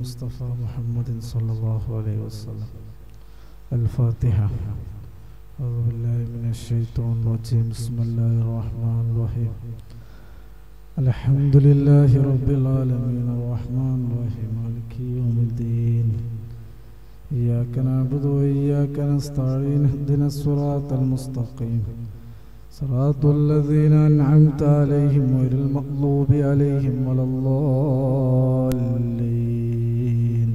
مصطفى محمد صلى الله عليه وسلم الفاتحة أعوذ بالله من الشيطان الرجيم بسم الله الرحمن الرحيم الحمد لله رب العالمين الرحمن الرحيم مالك يوم الدين إياك نعبد وإياك نستعين اهدنا الصراط المستقيم صراط الذين أنعمت عليهم غير المغضوب عليهم ولا الضالين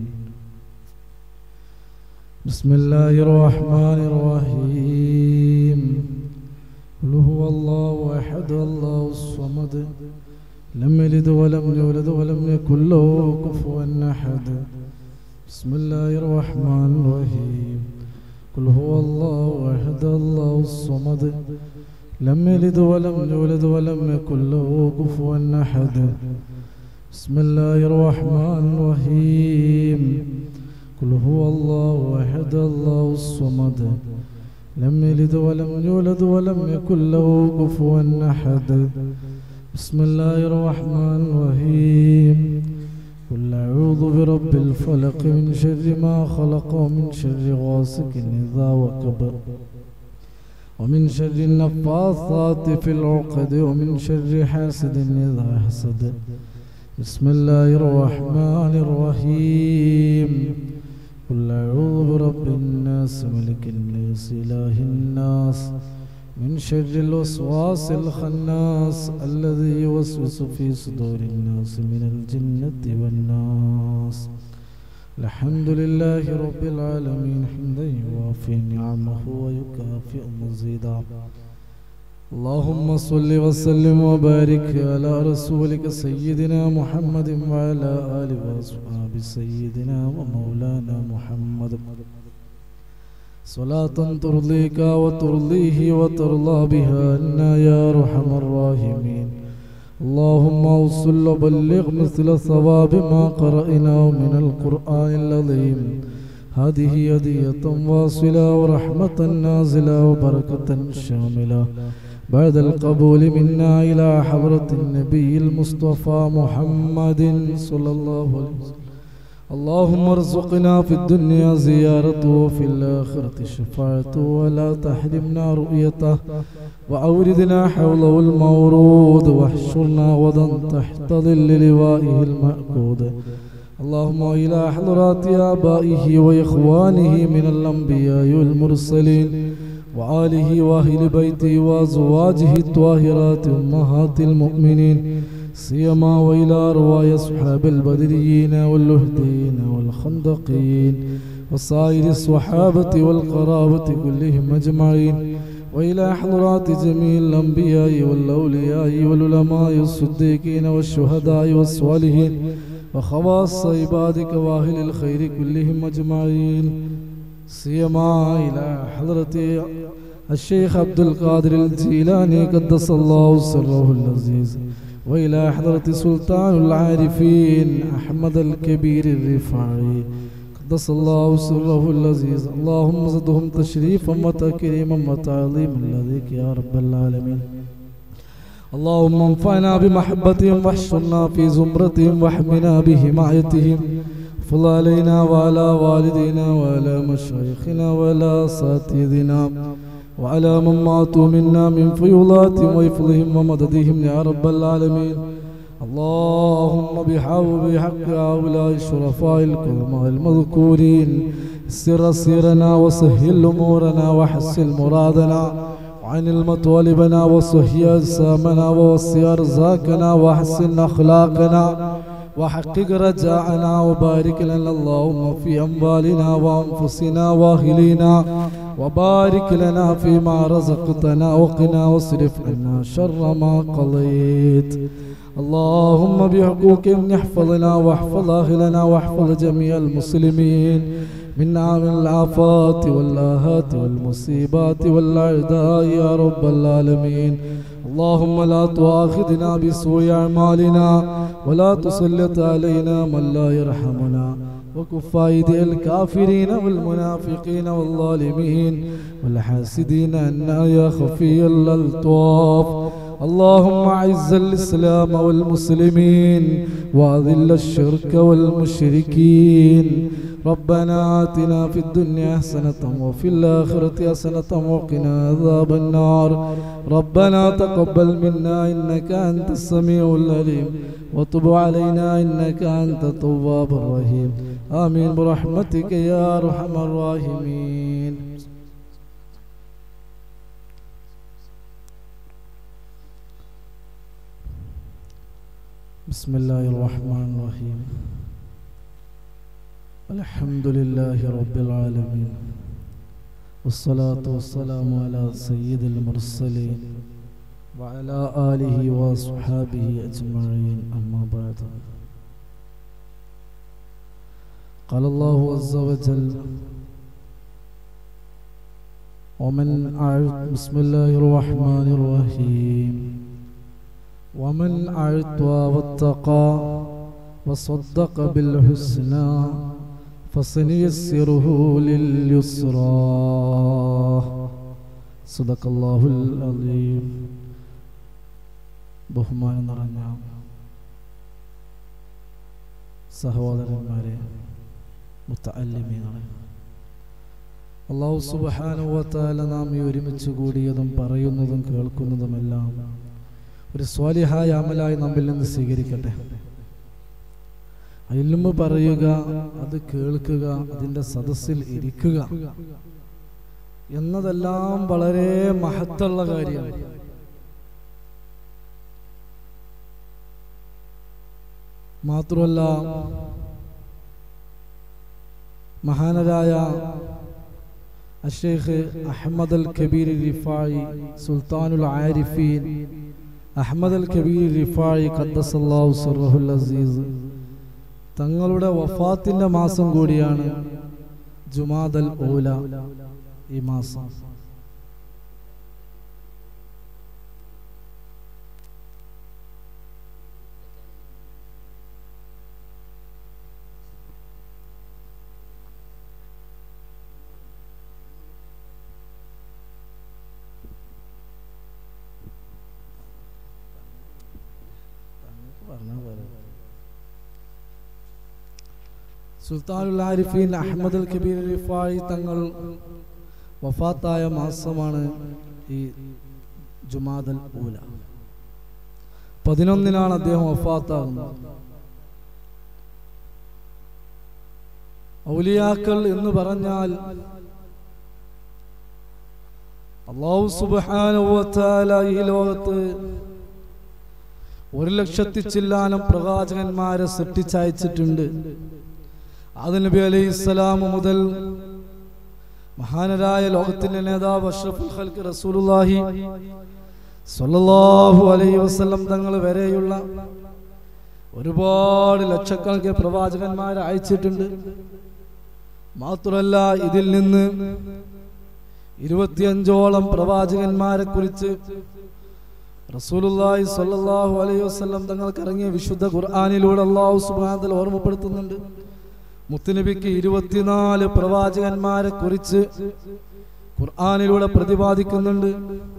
بسم الله الرحمن الرحيم قل هو الله أحد الله الصمد لم يلد ولم يولد ولم يكن له كفوا أحد بسم الله الرحمن الرحيم قل هو الله أحد الله الصمد لم يلد ولم يولد ولم يكن له كفوا أحد بسم الله الرحمن الرحيم قل هو الله أحد الله الصمد لم يلد ولم يولد ولم يكن له كفوا أحد بسم الله الرحمن الرحيم قل أعوذ برب الفلق من شر ما خلق ومن شر غاسق إذا وقب ومن شر النفاثات في العقد ومن شر حاسد إذا حسد بسم الله الرحمن الرحيم قل أعوذ برب الناس ملك الناس إله الناس من شر الوسواس الخناس الذي يوسوس في صدور الناس من الجنة والناس الحمد لله رب العالمين حمدا يوافي نعمه ويكافئ مزيدا اللهم صل وسلم وبارك على رسولك سيدنا محمد وعلى آل وأصحاب سيدنا ومولانا محمد صلاة ترضيك وترضيه وترضى بها عنا يا أرحم الراحمين اللهم اوصل وبلغ مثل ثواب ما قرأناه من القرآن العظيم هذه هدية واصلة ورحمة نازلة وبركة شاملة بعد القبول منا إلى حضرة النبي المصطفى محمد صلى الله عليه وسلم اللهم ارزقنا في الدنيا زيارته وفي الآخرة شفاعته ولا تحرمنا رؤيته وأوردنا حوله المورود واحشرنا وضا تحت ظل لوائه المأكود اللهم إلى حضرات آبائه وإخوانه من الأنبياء والمرسلين وآله وأهل بيته وأزواجه الطاهرات أمهات المؤمنين سيما وإلى أرواح أصحاب البدريين واللهدين والخندقين وسائر الصحابة والقرابة كلهم أجمعين وإلى حضرات جميع الأنبياء والأولياء والعلماء والصديقين والشهداء والصالحين وخواص عبادك وأهل الخير كلهم أجمعين سيما إلى حضرة الشيخ عبد القادر الجيلاني قدس الله سره العزيز وإلى حضرة سلطان العارفين أحمد الكبير الرفاعي قدس الله سره العزيز اللهم زدهم تشريفا وتكريما وتعظيما لذيك يا رب العالمين اللهم انفعنا بمحبتهم واحشرنا في زمرتهم واحمنا بحمايتهم فضل علينا وعلى والدينا وعلى مشايخنا وعلى اساتذتنا وعلى من ماتوا منا من فيولاتهم وإفضهم ومددهم يا رب العالمين اللهم بحول بحق هؤلاء الشرفاء الكرماء المذكورين سر سيرنا وسهل أمورنا وحسن مرادنا وعن المطالبنا وصحي أجسامنا ووسع أرزاقنا وحسن أخلاقنا وحقق رجاءنا وبارك لنا اللهم في أموالنا وأنفسنا وأهلنا وبارك لنا فيما رزقتنا وقنا واصرف عنا شر ما قضيت اللهم بحقوقهم احفظنا واحفظ أهلنا واحفظ جميع المسلمين من من الآفات والآهات والمصيبات والأعداء يا رب العالمين اللهم لا تؤاخذنا بسوء أعمالنا ولا تسلط علينا من لا يرحمنا وكف أيدي الكافرين والمنافقين والظالمين والحاسدين أنا يا خفي الألطاف اللهم أعز الإسلام والمسلمين وأذل الشرك والمشركين ربنا آتنا في الدنيا حسنة وفي الآخرة حسنة وقنا عذاب النار ربنا تقبل منا إنك أنت السميع العليم وتب علينا إنك أنت التواب الرحيم آمين برحمتك يا أرحم الراحمين بسم الله الرحمن الرحيم الحمد لله رب العالمين والصلاة والسلام على سيد المرسلين وعلى آله وأصحابه أجمعين أما بعد قال الله عز وجل ومن أعد بسم الله الرحمن الرحيم ومن أعطى واتقى وصدق بالحسنى فسنيسره لليسرى صدق الله العظيم ബഹുമാനം നിറഞ്ഞ സഹോദരന്മാരെ മുത്തല്ലിമീങ്ങളെ അള്ളാഹു സുബാനുവത്താല നാം ഈ ഒരുമിച്ച് കൂടിയതും പറയുന്നതും കേൾക്കുന്നതുമെല്ലാം ഒരു സ്വാലിഹായ അമലായി നമ്മിൽ നിന്ന് സ്വീകരിക്കട്ടെ അയിലുമ്പ് പറയുക അത് കേൾക്കുക അതിൻ്റെ സദസ്സിൽ ഇരിക്കുക എന്നതെല്ലാം വളരെ മഹത്തുള്ള കാര്യമാണ് മാത്രമല്ല മഹാനരായ അഷേഖ് അഹമ്മദ് അൽ കബീർ റിഫായി സുൽത്താനുൽ ആരിഫീൻ അഹമ്മദ് അൽ കബീർ റിഫായി ഖദ്ദസല്ലാഹു സർറഹുൽ അസീസ് തങ്ങളുടെ വഫാത്തിന്റെ മാസം കൂടിയാണ് ജുമാദൽ ഓല ഈ മാസം സുൽത്താനുൽ ആരിഫീൻ അഹമ്മദ് അൽ കബീർ റിഫായി തങ്ങൾ വഫാത്തായ മാസമാണ് ഈ ജുമാദൽ ഊല പതിനൊന്നിനാണ് അദ്ദേഹം വഫാത്താകുന്നത് ഔലിയാക്കൾ എന്ന് പറഞ്ഞാൽ അള്ളാഹു സുബാനുവത്താല ഈ ലോകത്ത് ഒരു ലക്ഷത്തി ചില്ലാനം പ്രവാചകന്മാരെ സൃഷ്ടിച്ചയച്ചിട്ടുണ്ട് ആദം നബി അലൈഹി ഇസ്ലാം മുതൽ മഹാനരായ ലോകത്തിന്റെ നേതാവ് അഷ്റഫുൽ ഖൽക്ക് റസൂലുള്ളാഹി സ്വല്ലല്ലാഹു അലൈഹി വസല്ലം തങ്ങൾ വരെയുള്ള ഒരുപാട് ലക്ഷക്കണക്കിന് പ്രവാചകന്മാരെ അയച്ചിട്ടുണ്ട് മാത്രമല്ല ഇതിൽ നിന്ന് ഇരുപത്തിയഞ്ചോളം പ്രവാചകന്മാരെ കുറിച്ച് റസൂലുള്ളാഹി സ്വല്ലല്ലാഹു അലൈഹി വസല്ലം തങ്ങൾക്ക് ഇറങ്ങിയ വിശുദ്ധ ഖുർആനിലൂടെ അള്ളാഹു സുബ്ഹാനഹു ഓർമ്മപ്പെടുത്തുന്നുണ്ട് മുത്തുനബിക്ക് ഇരുപത്തിനാല് പ്രവാചകന്മാരെ കുറിച്ച് ഖുർആാനിലൂടെ പ്രതിപാദിക്കുന്നുണ്ട്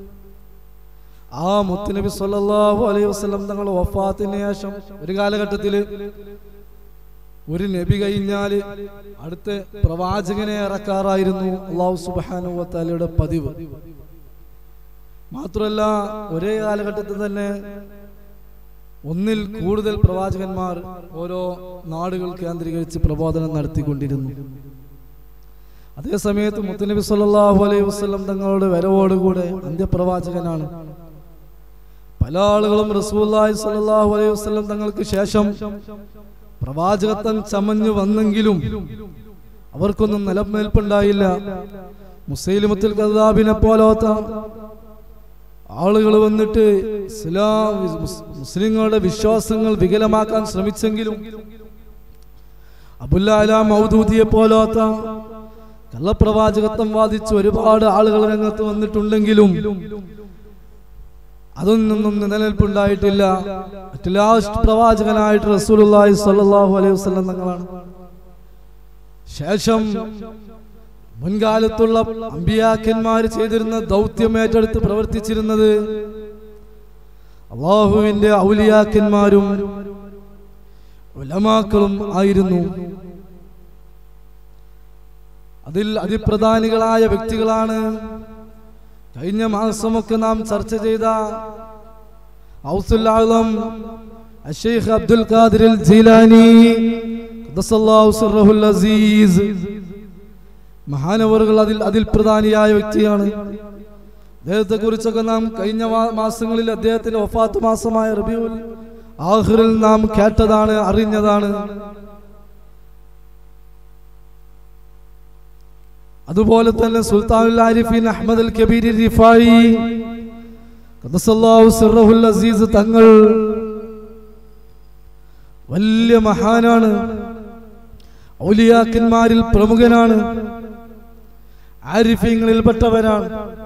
ആ മുത്തുനബി സല്ലല്ലാഹു അലൈഹി വസല്ലം തങ്ങളുടെ വഫാത്തിന് ശേഷം ഒരു കാലഘട്ടത്തിൽ ഒരു നബി കഴിഞ്ഞാൽ അടുത്ത പ്രവാചകനെ ഇറക്കാറായിരുന്നു അള്ളാഹു സുബ്ഹാനഹു വതആലയുടെ പതിവ് മാത്രമല്ല ഒരേ കാലഘട്ടത്തിൽ തന്നെ ഒന്നിൽ കൂടുതൽ പ്രവാചകന്മാർ ഓരോ നാടുകൾ കേന്ദ്രീകരിച്ച് പ്രബോധനം നടത്തിക്കൊണ്ടിരുന്നു അതേ സമയത്ത് മുത്തനബി സല്ലല്ലാഹു അലൈഹി വസല്ലം തങ്ങളുടെ വരവോടുകൂടെ അന്ത്യപ്രവാചകനാണ് പല ആളുകളും റസൂലുള്ളാഹി സ്വല്ലല്ലാഹു അലൈഹി വസല്ലം തങ്ങൾക്ക് ശേഷം പ്രവാചകത്വം ചമഞ്ഞു വന്നെങ്കിലും അവർക്കൊന്നും നിലനിൽപ്പുണ്ടായില്ല മുസൈലിമത്തുൽ കദാബിനെ പോലോത്ത ആളുകൾ വന്നിട്ട് ഇസ്ലാം മുസ്- മുസ്ലിങ്ങളുടെ വിശ്വാസങ്ങൾ വികലമാക്കാൻ ശ്രമിച്ചെങ്കിലും അബുല്ലാല മൗദൂദിയെ പോലാത്ത കള്ളപ്രവാചകത്വം വാദിച്ച് ഒരുപാട് ആളുകൾ രംഗത്ത് വന്നിട്ടുണ്ടെങ്കിലും അതൊന്നും നിലനിൽപ്പുണ്ടായിട്ടില്ല മറ്റു ലാസ്റ്റ് പ്രവാചകനായിട്ട് റസൂലുള്ളാഹി സ്വല്ലല്ലാഹു അലൈഹി വസല്ലം തങ്ങളാണ് ശേഷം മുൻകാലത്തുള്ള അമ്പിയാക്കന്മാർ ചെയ്തിരുന്ന ദൗത്യം ഏറ്റെടുത്ത് പ്രവർത്തിച്ചിരുന്നത് അള്ളാഹുവിന്റെ ഔലിയാക്കന്മാരും ഉലമാക്കളും ആയിരുന്നു അതിൽ അതിപ്രധാനികളായ വ്യക്തികളാണ് കഴിഞ്ഞ മാസമൊക്കെ നാം ചർച്ച ചെയ്ത ഔസുൽ ആളം അഷേഖ് അബ്ദുൽ ഖാദിർ ജീലാനി ഖദ്ദസല്ലാഹു സിർറഹുൽ അസീസ് മഹാനവറുകൾ അതിൽ അതിൽ പ്രധാനിയായ വ്യക്തിയാണ് അദ്ദേഹത്തെ കുറിച്ചൊക്കെ നാം കഴിഞ്ഞ മാ- മാസങ്ങളിൽ അദ്ദേഹത്തിന്റെ വഫാത്ത് മാസമായ റബിയുൽ ആഹിറിൽ നാം കേട്ടതാണ് അറിഞ്ഞതാണ് അതുപോലെ തന്നെ സുൽത്താനുൽ ആരിഫീൻ അഹമ്മദ് അൽ കബീർ റിഫായി ഖദ്ദസല്ലാഹു സിർറഹുൽ അസീസ് തങ്ങൾ വലിയ മഹാനാണ് ഔലിയാക്കന്മാരിൽ പ്രമുഖനാണ് ആരിഫീങ്ങളിൽപ്പെട്ടവരാണ്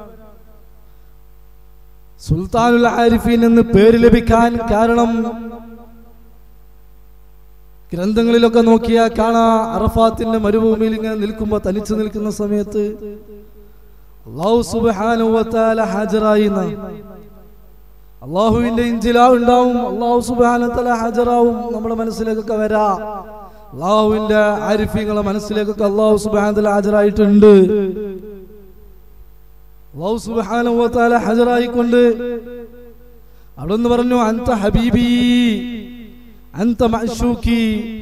സുൽത്താനുൽ ആരിഫീൻ എന്ന് പേര് ലഭിക്കാൻ കാരണം ഗ്രന്ഥങ്ങളിലൊക്കെ നോക്കിയാൽ കാണാ അറഫാത്തിന്റെ മരുഭൂമിയിൽ ഇങ്ങനെ നിൽക്കുമ്പോൾ തനിച്ചു നിൽക്കുന്ന സമയത്ത് അള്ളാഹു സുബ്ഹാനഹു വ തആല ഹാജരായി എന്നാ. അള്ളാഹുവിന്റെ ഇഞ്ചിലാ ഉണ്ടാവും അള്ളാഹു സുബ്ഹാനഹു വ തആല ഹാജരാവും നമ്മുടെ മനസ്സിലേക്കൊക്കെ വരാ അള്ളാഹുവിന്റെ ആരിഫീങ്ങളെ മനസ്സിലേക്കൊക്കെ അള്ളാഹു സുബ്ഹാനഹു വ തആല ഹാജരായിട്ടുണ്ട് അള്ളാഹു സുബ്ഹാനഹു വ തആല ഹാജരായിക്കൊണ്ട് അവിടെ നിന്ന് പറഞ്ഞു അന്ത ഹബീബി അന്ത മഅ്ശൂക്കി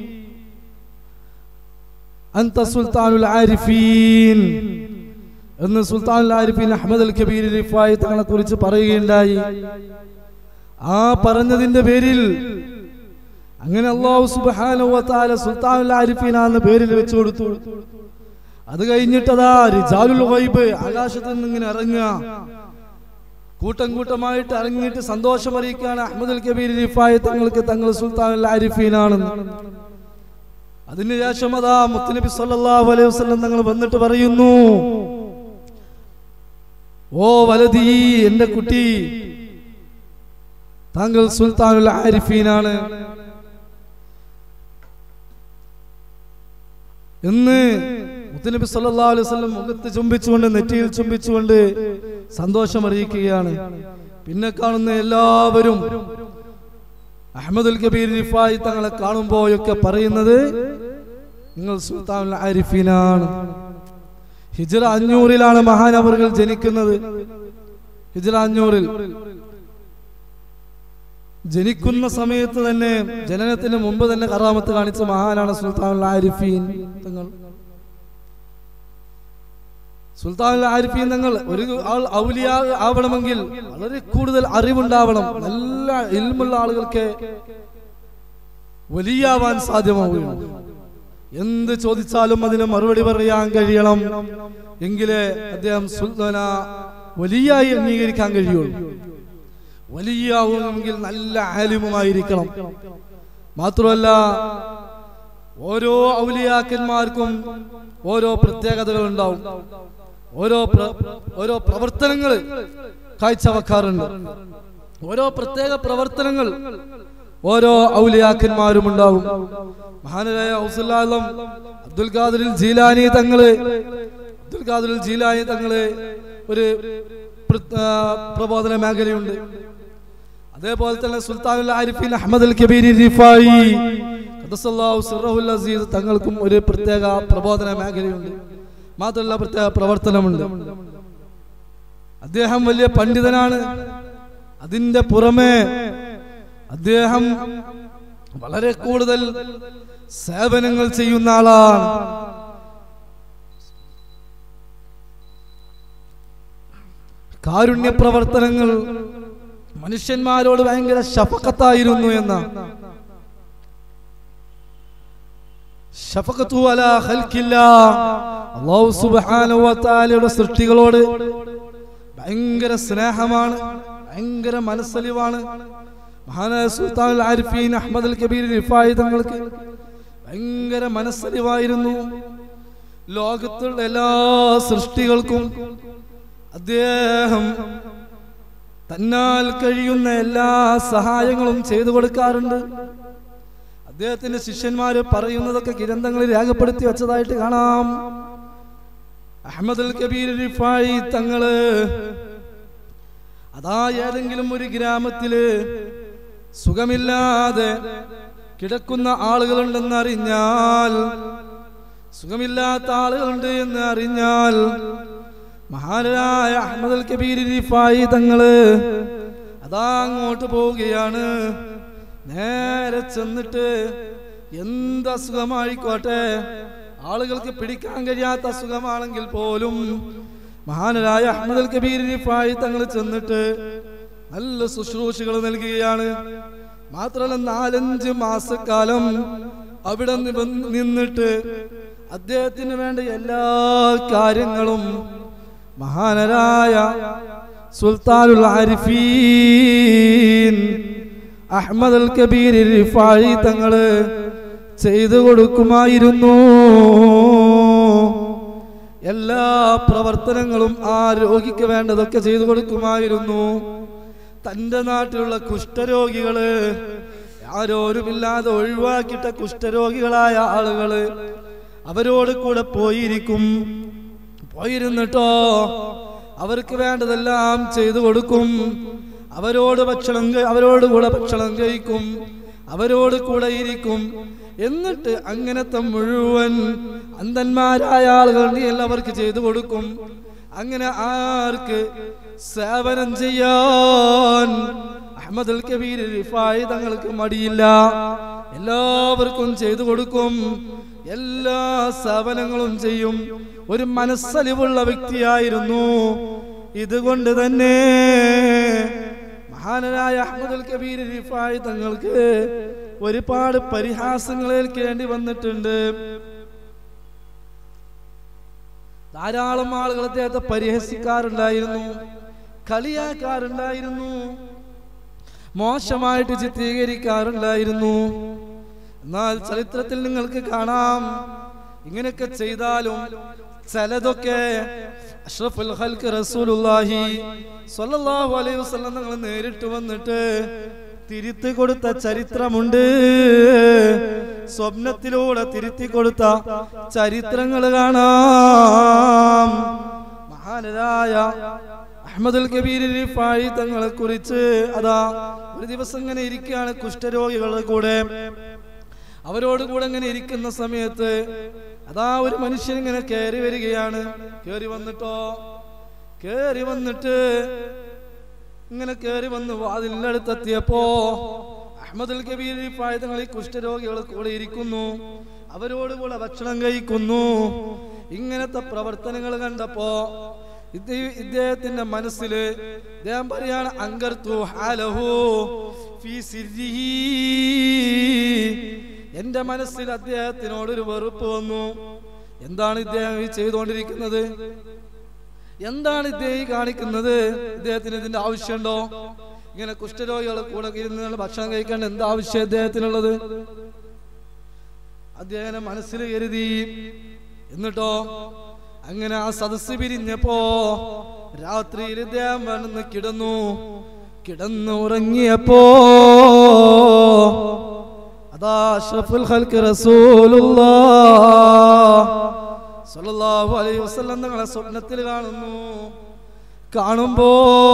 അന്ത സുൽത്താനുൽ ആരിഫീൻ എന്ന് സുൽത്താനുൽ ആരിഫീൻ അഹമ്മദ് അൽ കബീർ റിഫായി തങ്ങളെ കുറിച്ച് പറയുകയുണ്ടായി ആ പറഞ്ഞതിന്റെ പേരിൽ അങ്ങനെ അള്ളാഹു സുബ്ഹാനഹു വ തആല സുൽത്താനുൽ ആരിഫീൻ എന്ന പേരിൽ വെച്ചു കൊടുത്തു അത് കഴിഞ്ഞിട്ടതാ റിജാലുൽ ഗൈബ് ആകാശത്ത് നിന്ന് ഇങ്ങനെ ഇറങ്ങുക കൂട്ടം കൂട്ടമായിട്ട് ഇറങ്ങിയിട്ട് സന്തോഷം അറിയിക്കുകയാണ് അഹമ്മദ് അൽ കബീർ റിഫായി തങ്ങൾക്ക് തങ്ങൾ സുൽത്താൻ ആരിഫീനാണെന്ന് അതിനുശേഷം അതാ മുത്തുനബി സല്ലല്ലാഹു അലൈഹി വസല്ലം തങ്ങൾ വന്നിട്ട് പറയുന്നു ഓ വലതി എന്റെ കുട്ടി താങ്കൾ സുൽത്താനുൽ ആരിഫീനാണ് എന്ന് മുത്തുനബി സല്ലല്ലാഹു അലൈഹി വസല്ലം മുഖത്ത് ചുംബിച്ചുകൊണ്ട് നെറ്റിയിൽ ചുംബിച്ചുകൊണ്ട് സന്തോഷം അറിയിക്കുകയാണ് പിന്നെ കാണുന്ന എല്ലാവരും അഹമ്മദുൽ കബീർ റിഫായി തങ്ങളെ കാണുമ്പോഴൊക്കെ പറയുന്നത് നിങ്ങൾ സുൽത്താൻ ആരിഫീനാണ് ഹിജ്റ അഞ്ഞൂറിലാണ് മഹാനവറുകൾ ജനിക്കുന്നത് ഹിജ്റ അഞ്ഞൂറിൽ ജനിക്കുന്ന സമയത്ത് തന്നെ ജനനത്തിന് മുമ്പ് തന്നെ കറാമത്ത് കാണിച്ച മഹാനാണ് സുൽത്താൻ ആരിഫീൻ തങ്ങൾ സുൽത്താൻ ആരിഫീൻ തങ്ങൾ ഒരു ആൾ ഔലിയ ആവണമെങ്കിൽ വളരെ കൂടുതൽ അറിവുണ്ടാവണം നല്ല ഇൽമുള്ള ആളുകൾക്ക് വലിയാവാൻ സാധ്യമാവുകയാണ് എന്ത് ചോദിച്ചാലും അതിന് മറുപടി പറയാൻ കഴിയണം എങ്കിലേ അദ്ദേഹം സുൽത്താന വലിയായി അംഗീകരിക്കാൻ കഴിയുള്ളൂ വലിയാവുമെങ്കിൽ നല്ല ആലിമുമായിരിക്കണം മാത്രമല്ല ഓരോ ഔലിയാക്കന്മാർക്കും ഓരോ പ്രത്യേകതകൾ ഉണ്ടാവും ഓരോ പ്ര- ഓരോ പ്രവർത്തനങ്ങൾ കാഴ്ചവെക്കാറുണ്ട് ഓരോ പ്രത്യേക പ്രവർത്തനങ്ങൾ ഓരോ ഔലിയാക്കന്മാരും ഉണ്ടാവും മഹാനരായ ഔസുല്ലാലം അബ്ദുൽ ഖാദിർ ജീലാനി തങ്ങള് അബ്ദുൽ ഖാദിർ ജീലാനി തങ്ങള് ഒരു പ്ര- ആ, പ്രബോധന മേഖലയുണ്ട് അതേപോലെ തന്നെ സുൽത്താനുൽ ആരിഫീൻ അഹമ്മദ് അൽ കബീർ റിഫായി ഖദ്ദസല്ലാഹു സിർറഹുൽ അസീസ് തങ്ങൾക്കും ഒരു പ്രത്യേക പ്രബോധന മേഖലയുണ്ട് മാത്രമല്ല പ്രത്യേക പ്രവർത്തനമുണ്ട് അദ്ദേഹം വലിയ പണ്ഡിതനാണ് അതിന്റെ പുറമെ അദ്ദേഹം വളരെ കൂടുതൽ സേവനങ്ങൾ ചെയ്യുന്ന ആളാണ് കാരുണ്യ പ്രവർത്തനങ്ങൾ മനുഷ്യന്മാരോട് ഭയങ്കര ശഫക്കത്തായിരുന്നു എന്ന ശഫഖത്തു അലാ ഖൽഖില്ലാ. അല്ലാഹു സുബ്ഹാനഹു വ തആലയുടെ സൃഷ്ടികളോട് ഭയങ്കര സ്നേഹമാണ് ഭയങ്കര മനസ്സലിവാണ് മഹാനായ സുൽത്താൻ ആരിഫീൻ അഹമ്മദ് അൽ കബീർ റിഫായി തങ്ങൾക്ക് ഭയങ്കര മനസ്സലിവായിരുന്നു ലോകത്തുള്ള എല്ലാ സൃഷ്ടികൾക്കും അദ്ദേഹം തന്നാൽ കഴിയുന്ന എല്ലാ സഹായങ്ങളും ചെയ്തു കൊടുക്കാറുണ്ട് അദ്ദേഹത്തിന്റെ ശിഷ്യന്മാര് പറയുന്നതൊക്കെ ഗ്രന്ഥങ്ങളിൽ രേഖപ്പെടുത്തി വെച്ചതായിട്ട് കാണാം അഹമ്മദ് അൽ കബീർ റിഫായി തങ്ങള് അതാ ഏതെങ്കിലും ഒരു ഗ്രാമത്തില് സുഖമില്ലാതെ കിടക്കുന്ന ആളുകളുണ്ടെന്ന് അറിഞ്ഞാൽ സുഖമില്ലാത്ത ആളുകളുണ്ട് എന്ന് അറിഞ്ഞാൽ മഹാനായ അഹമ്മദ് അൽ കബീർ റിഫായി തങ്ങള് അതാ അങ്ങോട്ട് പോവുകയാണ് നേരെ ചെന്നിട്ട് എന്ത് അസുഖമായിക്കോട്ടെ ആളുകൾക്ക് പിടിക്കാൻ കഴിയാത്ത അസുഖമാണെങ്കിൽ പോലും മഹാനരായ അഹമ്മദ് അൽ കബീർ റിഫായി തങ്ങൾ ചെന്നിട്ട് നല്ല ശുശ്രൂഷകൾ നൽകുകയാണ് മാത്രമല്ല നാലഞ്ച് മാസക്കാലം അവിടെ നി- നിന്നിട്ട് അദ്ദേഹത്തിന് വേണ്ട എല്ലാ കാര്യങ്ങളും മഹാനരായ സുൽത്താനുൽ ആരിഫീൻ അഹമ്മദ് അൽ കബീർ റിഫായി തങ്ങള് ചെയ്തു കൊടുക്കുമായിരുന്നു എല്ലാ പ്രവർത്തനങ്ങളും ആ രോഗിക്ക് വേണ്ടതൊക്കെ ചെയ്തു കൊടുക്കുമായിരുന്നു തന്റെ നാട്ടിലുള്ള കുഷ്ഠരോഗികള് ആരോരുമില്ലാതെ ഒഴിവാക്കിയിട്ട കുഷ്ഠരോഗികളായ ആളുകള് അവരോട് കൂടെ പോയിരിക്കും പോയിരുന്നിട്ടോ അവർക്ക് വേണ്ടതെല്ലാം ചെയ്തു കൊടുക്കും അവരോട് ഭക്ഷണം കഴി- അവരോട് കൂടെ ഭക്ഷണം കഴിക്കും അവരോട് കൂടെ ഇരിക്കും എന്നിട്ട് അങ്ങനത്തെ മുഴുവൻ അന്ധന്മാരായ ആളുകൾ നീ എല്ലാവർക്ക് ചെയ്തു കൊടുക്കും അങ്ങനെ ആർക്ക് സേവനം ചെയ്യാൻ അഹമ്മദ് അൽ കബീർ റിഫായി തങ്ങൾക്ക് മടിയില്ല എല്ലാവർക്കും ചെയ്തു കൊടുക്കും എല്ലാ സേവനങ്ങളും ചെയ്യും ഒരു മനസ്സലിവുള്ള വ്യക്തിയായിരുന്നു ഇതുകൊണ്ട് തന്നെ മഹാനരായ അഹമ്മദ് അൽ കബീർ റിഫായി തങ്ങൾക്ക് ഒരുപാട് പരിഹാസങ്ങൾ ഏൽക്കേണ്ടി വന്നിട്ടുണ്ട് ധാരാളം ആളുകൾ അദ്ദേഹത്തെ പരിഹസിക്കാറുണ്ടായിരുന്നു കളിയാക്കാറുണ്ടായിരുന്നു മോശമായിട്ട് ചിത്രീകരിക്കാറുണ്ടായിരുന്നു എന്നാൽ ചരിത്രത്തിൽ നിങ്ങൾക്ക് കാണാം ഇങ്ങനെയൊക്കെ ചെയ്താലും ചിലതൊക്കെ അഷ്റഫുൽ ഖൽക്ക് റസൂലുള്ളാഹി സ്വല്ലല്ലാഹു അലൈഹി വസല്ലം നിങ്ങൾ നേരിട്ട് വന്നിട്ട് തിരുത്തി കൊടുത്ത ചരിത്രമുണ്ട് സ്വപ്നത്തിലൂടെ തിരുത്തി കൊടുത്ത ചരിത്രങ്ങൾ കാണാം മഹാനരായ അഹമ്മദുൽ കബീർ റിഫായി തങ്ങളെ കുറിച്ച് അതാ ഒരു ദിവസം ഇങ്ങനെ ഇരിക്കുകയാണ് കുഷ്ഠരോഗികളുടെ കൂടെ അവരോട് കൂടെ ഇങ്ങനെ ഇരിക്കുന്ന സമയത്ത് അതാ ഒരു മനുഷ്യൻ ഇങ്ങനെ കയറി വരികയാണ് കയറി വന്നിട്ടോ കയറി വന്നിട്ട് ഇങ്ങനെ കയറി വന്ന് വാതിലിനടുത്തെത്തിയപ്പോ അഹമ്മദുൽ കബീർ റിഫായി തങ്ങൾ ഈ കുഷ്ഠരോഗികൾ കൂടെ ഇരിക്കുന്നു അവരോട് കൂടെ ഭക്ഷണം കഴിക്കുന്നു ഇങ്ങനത്തെ പ്രവർത്തനങ്ങൾ കണ്ടപ്പോ ഇത് ഇദ്ദേഹത്തിന്റെ മനസ്സില് ഇദ്ദേഹം പറയാണ് അങ്കർത്തു ഹാലഹു ഫീ സിർരിഹി എന്റെ മനസ്സിൽ അദ്ദേഹത്തിനോട് ഒരു വെറുപ്പ് വന്നു എന്താണ് ഇദ്ദേഹം ഈ ചെയ്തുകൊണ്ടിരിക്കുന്നത് എന്താണ് ഇദ്ദേഹം ഈ കാണിക്കുന്നത് ഇദ്ദേഹത്തിന് ഇതിന്റെ ആവശ്യമുണ്ടോ ഇങ്ങനെ കുഷ്ഠരോഗികളെ കൂടെ ഇരുന്ന് ഭക്ഷണം കഴിക്കേണ്ട എന്ത് ആവശ്യം ഇദ്ദേഹത്തിനുള്ളത് അദ്ദേഹം മനസ്സിൽ കരുതി എന്നിട്ടോ അങ്ങനെ ആ സദസ് പിരിഞ്ഞപ്പോ രാത്രിയിൽ ഇദ്ദേഹം വന്ന് കിടന്നു കിടന്നു ഉറങ്ങിയപ്പോ അതാ അഷ്റഫുൽ ഖൽക്ക് റസൂലുള്ളാഹ് സല്ലല്ലാഹു അലൈഹി വസല്ലം തങ്ങളെ സ്വപ്നത്തിൽ കാണുന്നു കാണുമ്പോ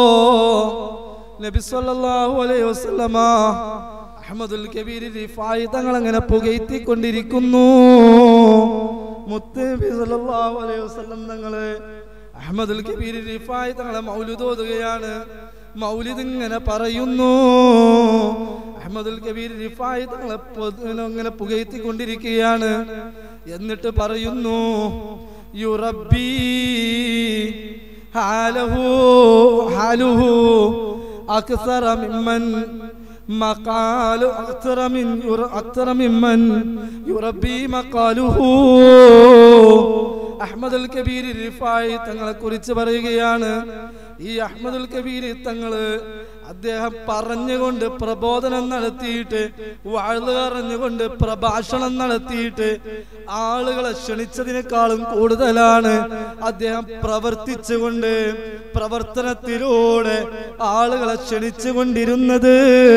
നബി സല്ലല്ലാഹു അലൈഹി വസല്ലമ അഹമ്മദുൽ കബീർ റിഫായി തങ്ങൾ അങ്ങനെ പുകയത്തിക്കൊണ്ടിരിക്കുന്നു മുത്ത് നബി സല്ലല്ലാഹു അലൈഹി വസല്ലം തങ്ങള് അഹമ്മദുൽ കബീർ റിഫായി തങ്ങളെ മൗലിദ് ഓതുകയാണ് മൗലിദ് ഇങ്ങനെ പറയുന്നു അഹമ്മദുൽ കബീർ റിഫായി തങ്ങളെ പൊതു- ഇങ്ങനെ പുകയത്തിക്കൊണ്ടിരിക്കുകയാണ് എന്നിട്ട് പറയുന്നു യുറബി ഹാലഹു ഹാലുഹു അക്സറ മിമ്മൻ മഖാലു അക്സറ മിൻ യുറ- അക്സറ മിമ്മൻ യുറബി മഖാലുഹു അഹമ്മദുൽ കബീർ റിഫായി തങ്ങളെ കുറിച്ച് പറയുകയാണ് ഈ അഹമ്മദുൽ കബീർ തങ്ങള് അദ്ദേഹം പറഞ്ഞുകൊണ്ട് പ്രബോധനം നടത്തിയിട്ട് വാഴ്ന്നു പറഞ്ഞുകൊണ്ട് പ്രഭാഷണം നടത്തിയിട്ട് ആളുകളെ ക്ഷണിച്ചതിനേക്കാളും കൂടുതലാണ് അദ്ദേഹം പ്രവർത്തിച്ചുകൊണ്ട് പ്രവർത്തനത്തിലൂടെ ആളുകളെ ക്ഷണിച്ചുകൊണ്ടിരുന്നത്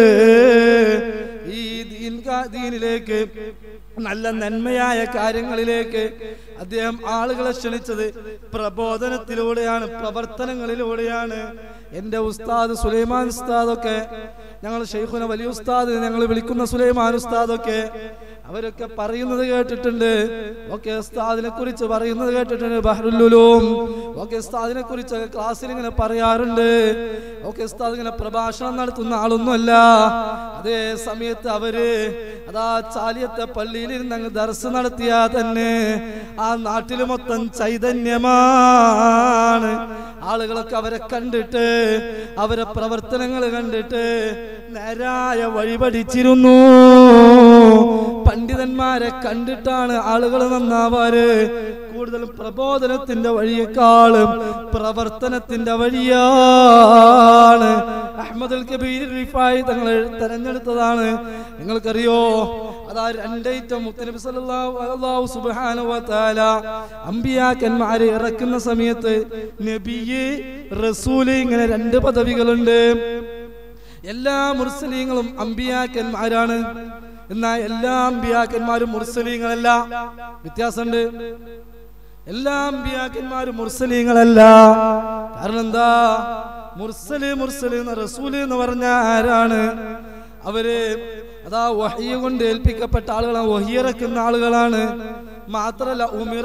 ഈ ദീൻ കാ- ദീനിലേക്ക് നല്ല നന്മയായ കാര്യങ്ങളിലേക്ക് അദ്ദേഹം ആളുകളെ ക്ഷണിച്ചത് പ്രബോധനത്തിലൂടെയാണ് പ്രവർത്തനങ്ങളിലൂടെയാണ് എന്റെ ഉസ്താദ് സുലൈമാൻ ഉസ്താദൊക്കെ ഞങ്ങൾ ഷെയ്ഖുന വലിയ ഉസ്താദ് ഞങ്ങൾ വിളിക്കുന്ന സുലൈമാൻ ഉസ്താദൊക്കെ അവരൊക്കെ പറയുന്നത് കേട്ടിട്ടുണ്ട് ഓക്കെ ഉസ്താദിനെ കുറിച്ച് പറയുന്നത് കേട്ടിട്ടുണ്ട് ബഹ്റുല്ലുലും ഓക്കെ ഉസ്താദിനെ കുറിച്ച് ക്ലാസ്സിൽ ഇങ്ങനെ പറയാറുണ്ട് ഓക്കെ ഉസ്താദ് ഇങ്ങനെ പ്രഭാഷണം നടത്തുന്ന ആളൊന്നുമല്ല അതേ സമയത്ത് അവര് അതാ ചാലിയത്തെ പള്ളിയിൽ ഇരുന്ന് അങ്ങ് ദർസ് നടത്തിയാ തന്നെ ആ നാട്ടിൽ മൊത്തം ചൈതന്യമാണ് ആളുകളൊക്കെ അവരെ കണ്ടിട്ട് അവരെ പ്രവർത്തനങ്ങൾ കണ്ടിട്ട് നേരായ വഴി പഠിച്ചിരുന്നു പണ്ഡിതന്മാരെ കണ്ടിട്ടാണ് ആളുകൾ നന്നാവാറ് കൂടുതലും പ്രബോധനത്തിന്റെ വഴിയേക്കാളും പ്രവർത്തനത്തിന്റെ വഴിയാണ് അഹമ്മദ് അൽ കബീർ റിഫായി തങ്ങൾ തെരഞ്ഞെടുത്തതാണ് നിങ്ങൾക്കറിയോ അതാ രണ്ടൈറ്റം മുത്തനബി സല്ലല്ലാഹു അല്ലാഹു സുബ്ഹാനഹു വ തആല അമ്പിയാക്കന്മാരെ ഇറക്കുന്ന സമയത്ത് നബിയെ റസൂല് ഇങ്ങനെ രണ്ട് പദവികളുണ്ട് എല്ലാ മുർസലീങ്ങളും അമ്പിയാക്കന്മാരാണ് എന്നാൽ എല്ലാ അമ്പിയാക്കന്മാരും മുർസലീങ്ങളല്ല വ്യത്യാസമുണ്ട് എല്ലാ അമ്പിയാക്കന്മാരും മുർസലീങ്ങളല്ല കാരണം എന്താ മുർസല് മുർസല് എന്ന റസൂല് എന്ന് പറഞ്ഞ ആരാണ് അവര് അതാ വഹിയ കൊണ്ട് ഏൽപ്പിക്കപ്പെട്ട ആളുകളാണ് വഹിയിറക്കുന്ന ആളുകളാണ് മാത്രല്ല ഉമിറ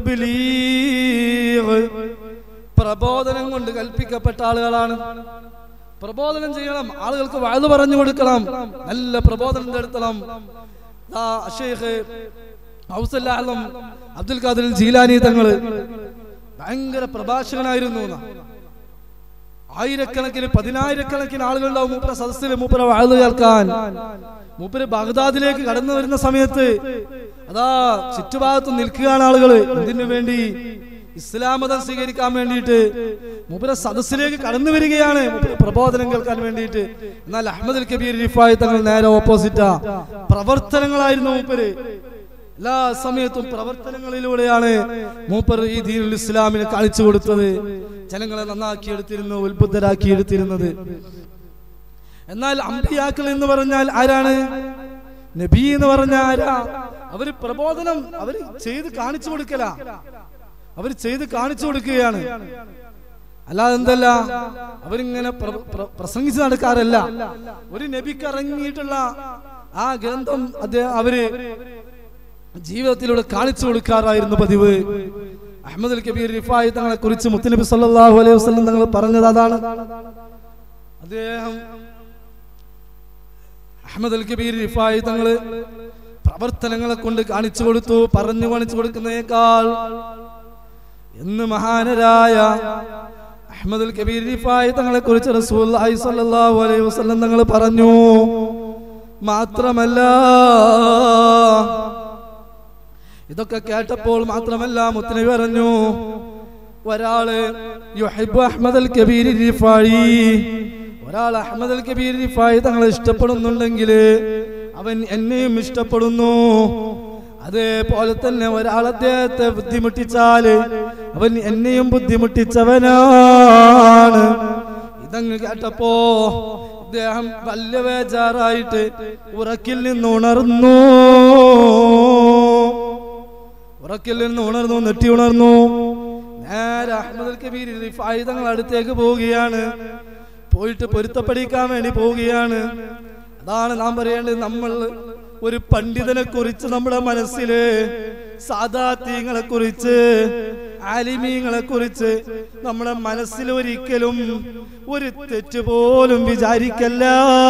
ബിത്തബിലീഗ് പ്രബോധനം കൊണ്ട് കൽപ്പിക്കപ്പെട്ട ആളുകളാണ് പ്രബോധനം ചെയ്യണം ആളുകൾക്ക് വാഴ പറഞ്ഞു കൊടുക്കണം നല്ല പ്രബോധനം നടത്തണം ദാ ഷെയ്ഖ് ഔസല്ലാഹം അബ്ദുൽ ഖാദിർ ജീലാനി തങ്ങള് ഭയങ്കര പ്രഭാഷകനായിരുന്നു എന്നാ. ആയിരക്കണക്കിന് പതിനായിരക്കണക്കിന് ആളുകളുണ്ടാവും മൂപ്പര സദസ്സിൽ മൂപ്പര വാഴ കേൾക്കാൻ മൂപ്പര് ബാഗ്ദാദിലേക്ക് കടന്നു വരുന്ന സമയത്ത് അതാ ചുറ്റുഭാഗത്ത് നിൽക്കുകയാണ് ആളുകൾ എന്തിനു വേണ്ടി ഇസ്ലാം മതം സ്വീകരിക്കാൻ വേണ്ടിയിട്ട് മൂപ്പര സദസ്സിലേക്ക് കടന്നു വരികയാണ് മൂപ്പര് പ്രബോധനം കേൾക്കാൻ വേണ്ടിയിട്ട് എന്നാൽ അഹമ്മദ് അൽ കബീർ റിഫായി തങ്ങൾ നേരെ ഓപ്പോസിറ്റാ പ്രവർത്തനങ്ങളായിരുന്നു മൂപ്പര് എല്ലാ സമയത്തും പ്രവർത്തനങ്ങളിലൂടെയാണ് മൂപ്പർ ഈ ദീനുൽ ഇസ്ലാമിനെ കാണിച്ചു കൊടുത്തത് ജനങ്ങളെ നന്നാക്കിയെടുത്തിരുന്നു ഉത്ബുദ്ധരാക്കിയെടുത്തിരുന്നത് എന്നാൽ അമ്പിയാക്കൾ എന്ന് പറഞ്ഞാൽ ആരാണ് നബി എന്ന് പറഞ്ഞ ആരാ അവര് പ്രബോധനം അവര് ചെയ്ത് കാണിച്ചു കൊടുക്കല അവര് ചെയ്ത് കാണിച്ചു കൊടുക്കുകയാണ് അല്ലാതെ എന്തല്ല അവരിങ്ങനെ പ്ര- പ്ര- പ്രസംഗിച്ച് നടക്കാറല്ല ഒരു നബിക്ക് ഇറങ്ങിയിട്ടുള്ള ആ ഗ്രന്ഥം അദ്ദേഹം അവര് ജീവിതത്തിലൂടെ കാണിച്ചു കൊടുക്കാറായിരുന്നു പതിവ് അഹമ്മദ് അൽ കബീർ റിഫായി തങ്ങളെ കുറിച്ച് മുത്തനബി സല്ലല്ലാഹു അലൈഹി വസല്ലം തങ്ങൾ പറഞ്ഞത് അതാണ് അദ്ദേഹം അഹമ്മദ് അൽ കബീർ റിഫായി തങ്ങള് പ്രവർത്തനങ്ങളെ കൊണ്ട് കാണിച്ചു കൊടുത്തു പറഞ്ഞു കാണിച്ചു കൊടുക്കുന്നതിനേക്കാൾ എന്ന് മഹാനരായ അഹമ്മദ് അൽ കബീർ റിഫായി തങ്ങളെ കുറിച്ച് റസൂലുള്ളാഹി സ്വല്ലല്ലാഹു അലൈഹി വസല്ലം തങ്ങൾ പറഞ്ഞു മാത്രമല്ല ഇതൊക്കെ കേട്ടപ്പോൾ മാത്രമല്ല മുത്തനബി പറഞ്ഞു ഒരാള് യുഹിബ്ബു അഹ്മദ് അൽ കബീർ റിഫായി ഒരാൾ അഹ്മദ് അൽ കബീർ റിഫായി തങ്ങളെ ഇഷ്ടപ്പെടുന്നുണ്ടെങ്കിൽ അവൻ എന്നെയും ഇഷ്ടപ്പെടുന്നു അതേപോലെ തന്നെ ഒരാൾ അദ്ദേഹത്തെ ബുദ്ധിമുട്ടിച്ചാല് അവൻ എന്നെയും ബുദ്ധിമുട്ടിച്ചവനാണ് ഇതങ്ങ് കേട്ടപ്പോ ഇദ്ദേഹം വല്യ ബേജാറായിട്ട് ഉറക്കിൽ നിന്ന് ഉണർന്നു ഉറക്കിൽ നിന്ന് ഉണർന്നു നെട്ടി ഉണർന്നു നേരെ അഹമ്മദ് അൽ കബീർ റിഫായി തങ്ങൾ അടുത്തേക്ക് പോവുകയാണ് പോയിട്ട് പൊരുത്തപ്പെടിക്കാൻ വേണ്ടി പോവുകയാണ് അതാണ് നാം പറയേണ്ടത് നമ്മൾ ഒരു പണ്ഡിതനെ കുറിച്ച് നമ്മുടെ മനസ്സില് സാദാത്യങ്ങളെ കുറിച്ച് ആലിമീങ്ങളെ കുറിച്ച് നമ്മുടെ മനസ്സിൽ ഒരിക്കലും ഒരു തെറ്റ് പോലും വിചാരിക്കല്ല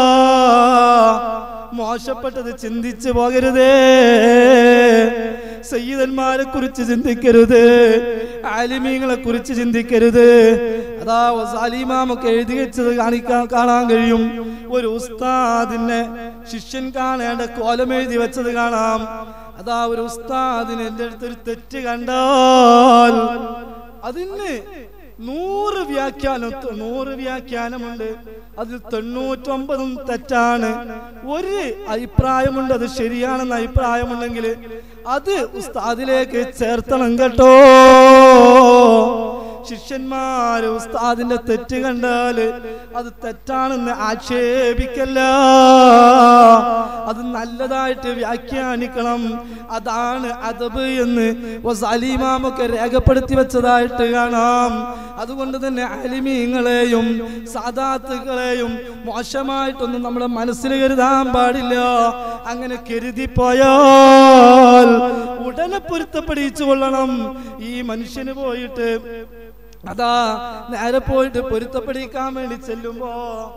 മോശപ്പെട്ടത് ചിന്തിച്ചു പോകരുതേ സയ്യിദന്മാരെ കുറിച്ച് ചിന്തിക്കരുത് ആലിമീങ്ങളെ കുറിച്ച് ചിന്തിക്കരുത് അതാ സാലിമാമൊക്കെ എഴുതി വെച്ചത് കാണിക്കാൻ കാണാൻ കഴിയും ഒരു ഉസ്താദിനെ ശിഷ്യൻ കാണേണ്ട കോലം എഴുതി വെച്ചത് കാണാം അതാ ഒരു ഉസ്താദിന് എന്റെ അടുത്ത് ഒരു തെറ്റ് കണ്ടാൽ അതിന് നൂറ് വ്യാഖ്യാനം നൂറ് വ്യാഖ്യാനമുണ്ട് അതിൽ തൊണ്ണൂറ്റൊമ്പതും തെറ്റാണ് ഒരു അഭിപ്രായമുണ്ട് അത് ശരിയാണെന്ന് അഭിപ്രായമുണ്ടെങ്കിൽ അത് ഉസ്താദിലേക്ക് ചേർത്തണം കേട്ടോ ശിഷ്യന്മാര് ഉസ്താദിന്റെ തെറ്റ് കണ്ടാല് അത് തെറ്റാണെന്ന് ആക്ഷേപിക്കല്ല അത് നല്ലതായിട്ട് വ്യാഖ്യാനിക്കണം അതാണ് അദബ് എന്ന് സലീമാമൊക്കെ രേഖപ്പെടുത്തി വെച്ചതായിട്ട് കാണാം അതുകൊണ്ട് തന്നെ അലിമീങ്ങളെയും സാദാത്തുകളെയും മോശമായിട്ടൊന്നും നമ്മുടെ മനസ്സിൽ കരുതാൻ പാടില്ല അങ്ങനെ കരുതിപ്പോയാൽ ഉടനെ പൊരുത്തപ്പെടിച്ചു കൊള്ളണം ഈ മനുഷ്യന് പോയിട്ട് അതാ നേരെ പോയിട്ട് പൊരുത്തപ്പെടിക്കാൻ വേണ്ടി ചെല്ലുമ്പോ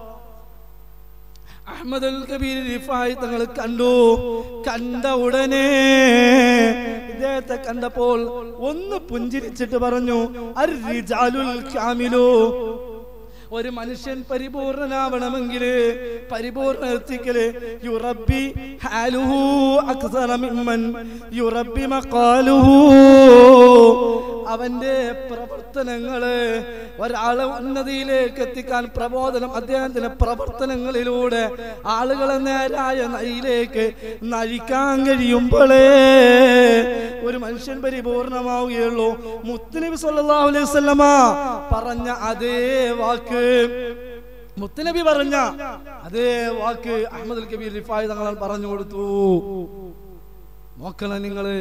അഹമ്മദ് അൽ കബീർ റിഫായി തങ്ങൾ കണ്ടു കണ്ട ഉടനെ ഇദ്ദേഹത്തെ കണ്ടപ്പോൾ ഒന്ന് പുഞ്ചിരിച്ചിട്ട് പറഞ്ഞു അർ റിജാലുൽ കാമിലു ഒരു മനുഷ്യൻ പരിപൂർണനാവണമെങ്കിൽ പരിപൂർണ എത്തിക്കല് യുറബി ഹാലുഹു അക്സറ മിമ്മൻ യുറബി മഖാലുഹു അവന്റെ പ്രവർത്തനങ്ങള് ഒരാളെ ഉന്നതിയിലേക്ക് എത്തിക്കാൻ പ്രബോധനം അദ്ദേഹത്തിന്റെ പ്രവർത്തനങ്ങളിലൂടെ ആളുകളെ നേരായ നയിലേക്ക് നയിക്കാൻ കഴിയുമ്പോഴേ ഒരു മനുഷ്യൻ പരിപൂർണമാവുകയുള്ളൂ മുത്തുനബി സല്ലല്ലാഹു അലൈഹി വസല്ലമ പറഞ്ഞ അതേ വാക്ക് മുത്തുനബി പറഞ്ഞ അതേ വാക്ക് അഹമ്മദ് അൽ കബീർ റിഫായി തങ്ങൾ പറഞ്ഞു കൊടുത്തു നോക്കണം നിങ്ങള്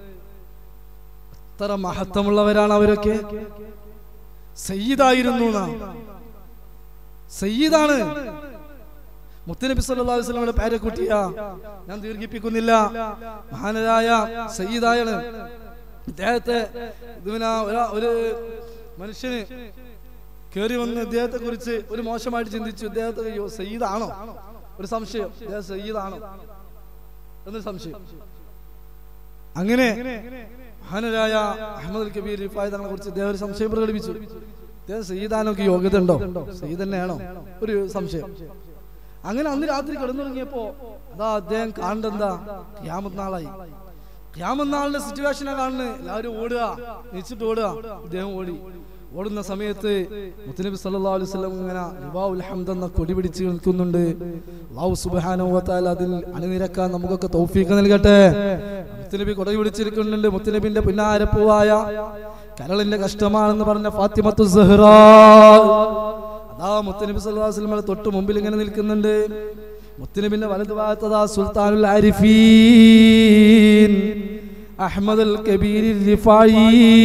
എത്ര മഹത്വമുള്ളവരാണ് അവരൊക്കെ സയ്യിദായിരുന്നു എന്നാ. സയ്യിദാണ് മുത്തനബി സല്ലല്ലാഹു അലൈഹി വസല്ലമയുടെ പേരക്കുട്ടിയാ ഞാൻ ദീർഘിപ്പിക്കുന്നില്ല മഹാനരായ സയ്യിദായാണ് ഇദ്ദേഹത്തെ ഇതിനാ ഒരാ ഒരു മനുഷ്യന് കേറി വന്ന് ഇദ്ദേഹത്തെ കുറിച്ച് ഒരു മോശമായിട്ട് ചിന്തിച്ചു ഇദ്ദേഹത്തെ അയ്യോ സയ്യിദാണോ ഒരു സംശയം ഇദ്ദേഹം സയ്യിദാണോ എന്നൊരു സംശയം അങ്ങനെ മഹാനരായ അഹമ്മദ് അൽ കബീർ റിഫായ് തങ്ങളെ കുറിച്ച് ഇദ്ദേഹം ഒരു സംശയം പ്രകടിപ്പിച്ചു ഇദ്ദേഹം സയ്യിദാനൊക്കെ യോഗ്യത ഉണ്ടോ സയ്യിദ് തന്നെയാണോ ഒരു സംശയം അങ്ങനെ അന്ന് രാത്രി കിടന്നുറങ്ങിയപ്പോ അതാ അദ്ദേഹം കാണണ്ടെന്താ ക്യാമത്ത് നാളായി ക്യാമത്ത് നാളിന്റെ സിറ്റുവേഷനാ കാണുന്നത് എല്ലാവരും ഓടുക നീച്ചിട്ട് ഓടുക ഇദ്ദേഹം ഓടി ഓടുന്ന സമയത്ത് മുത്തനബി സല്ലല്ലാഹു അലൈഹി വസല്ലം ഇങ്ങനെ റിവാഉൽ ഹംദ് എന്ന കൊടി പിടിച്ച് നിൽക്കുന്നുണ്ട് അല്ലാഹു സുബ്ഹാനഹു വ തആല അതിൽ അണിനിരക്കാൻ നമുക്കൊക്കെ തൗഫീഖ് നൽകട്ടെ മുത്തനബി കൊട പിടിച്ചിരിക്കുന്നുണ്ട് മുത്തനബിന്റെ പിന്നാരപ്പൂവായ കരളിന്റെ കഷ്ടമാണെന്ന് പറഞ്ഞ ഫാത്തിമത്തു സഹ്റ അതാ മുത്തനബി സല്ലല്ലാഹു അലൈഹി വസല്ലമയുടെ തൊട്ട് മുമ്പിൽ ഇങ്ങനെ നിൽക്കുന്നുണ്ട് മുത്തനബിന്റെ വലതു ഭാഗത്തതാ സുൽത്താനുൽ ആരിഫീൻ അഹ്മദ് അൽ കബീർ റിഫായി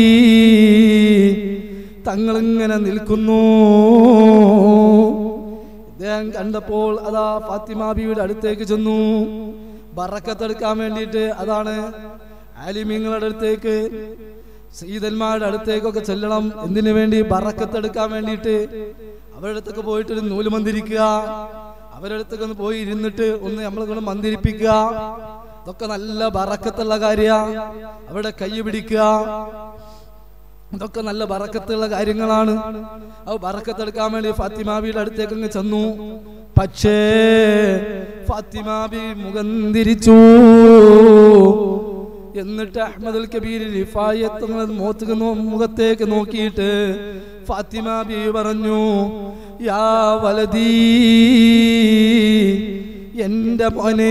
തങ്ങളിങ്ങനെ നിൽക്കുന്നു ഇദ്ദേഹം കണ്ടപ്പോൾ അതാ ഫാത്തിമ ബീവിയുടെ അടുത്തേക്ക് ചെന്നു ബറക്കത്തെടുക്കാൻ വേണ്ടിയിട്ട് അതാണ് ആലിമീങ്ങളുടെ അടുത്തേക്ക് സീതന്മാരുടെ അടുത്തേക്കൊക്കെ ചെല്ലണം എന്തിനു വേണ്ടി ബറക്കത്തെടുക്കാൻ വേണ്ടിയിട്ട് അവരുടെ അടുത്തൊക്കെ പോയിട്ട് ഒരു നൂല് മന്ദിരിക്കുക അവരുടെ അടുത്തൊക്കെ ഒന്ന് പോയി ഇരുന്നിട്ട് ഒന്ന് നമ്മളെ കൊണ്ട് മന്ദിരിപ്പിക്കുക ഇതൊക്കെ നല്ല ബറക്കത്തുള്ള കാര്യ അവിടെ കൈ പിടിക്കുക ഇതൊക്കെ നല്ല ബറക്കത്തുള്ള കാര്യങ്ങളാണ് അത് ബറക്കത്തെടുക്കാൻ വേണ്ടി ഫാത്തിമാബിയുടെ അടുത്തേക്ക് അങ്ങ് ചെന്നു പക്ഷേ ഫാത്തിമാബി മുഖം തിരിച്ചു എന്നിട്ട് അഹമ്മദ് അൽ കബീർ റിഫായത്ത് മോത്ത് മുഖത്തേക്ക് നോക്കിയിട്ട് ഫാത്തിമ ബി പറഞ്ഞു യാ വലതീ എന്റെ മോനെ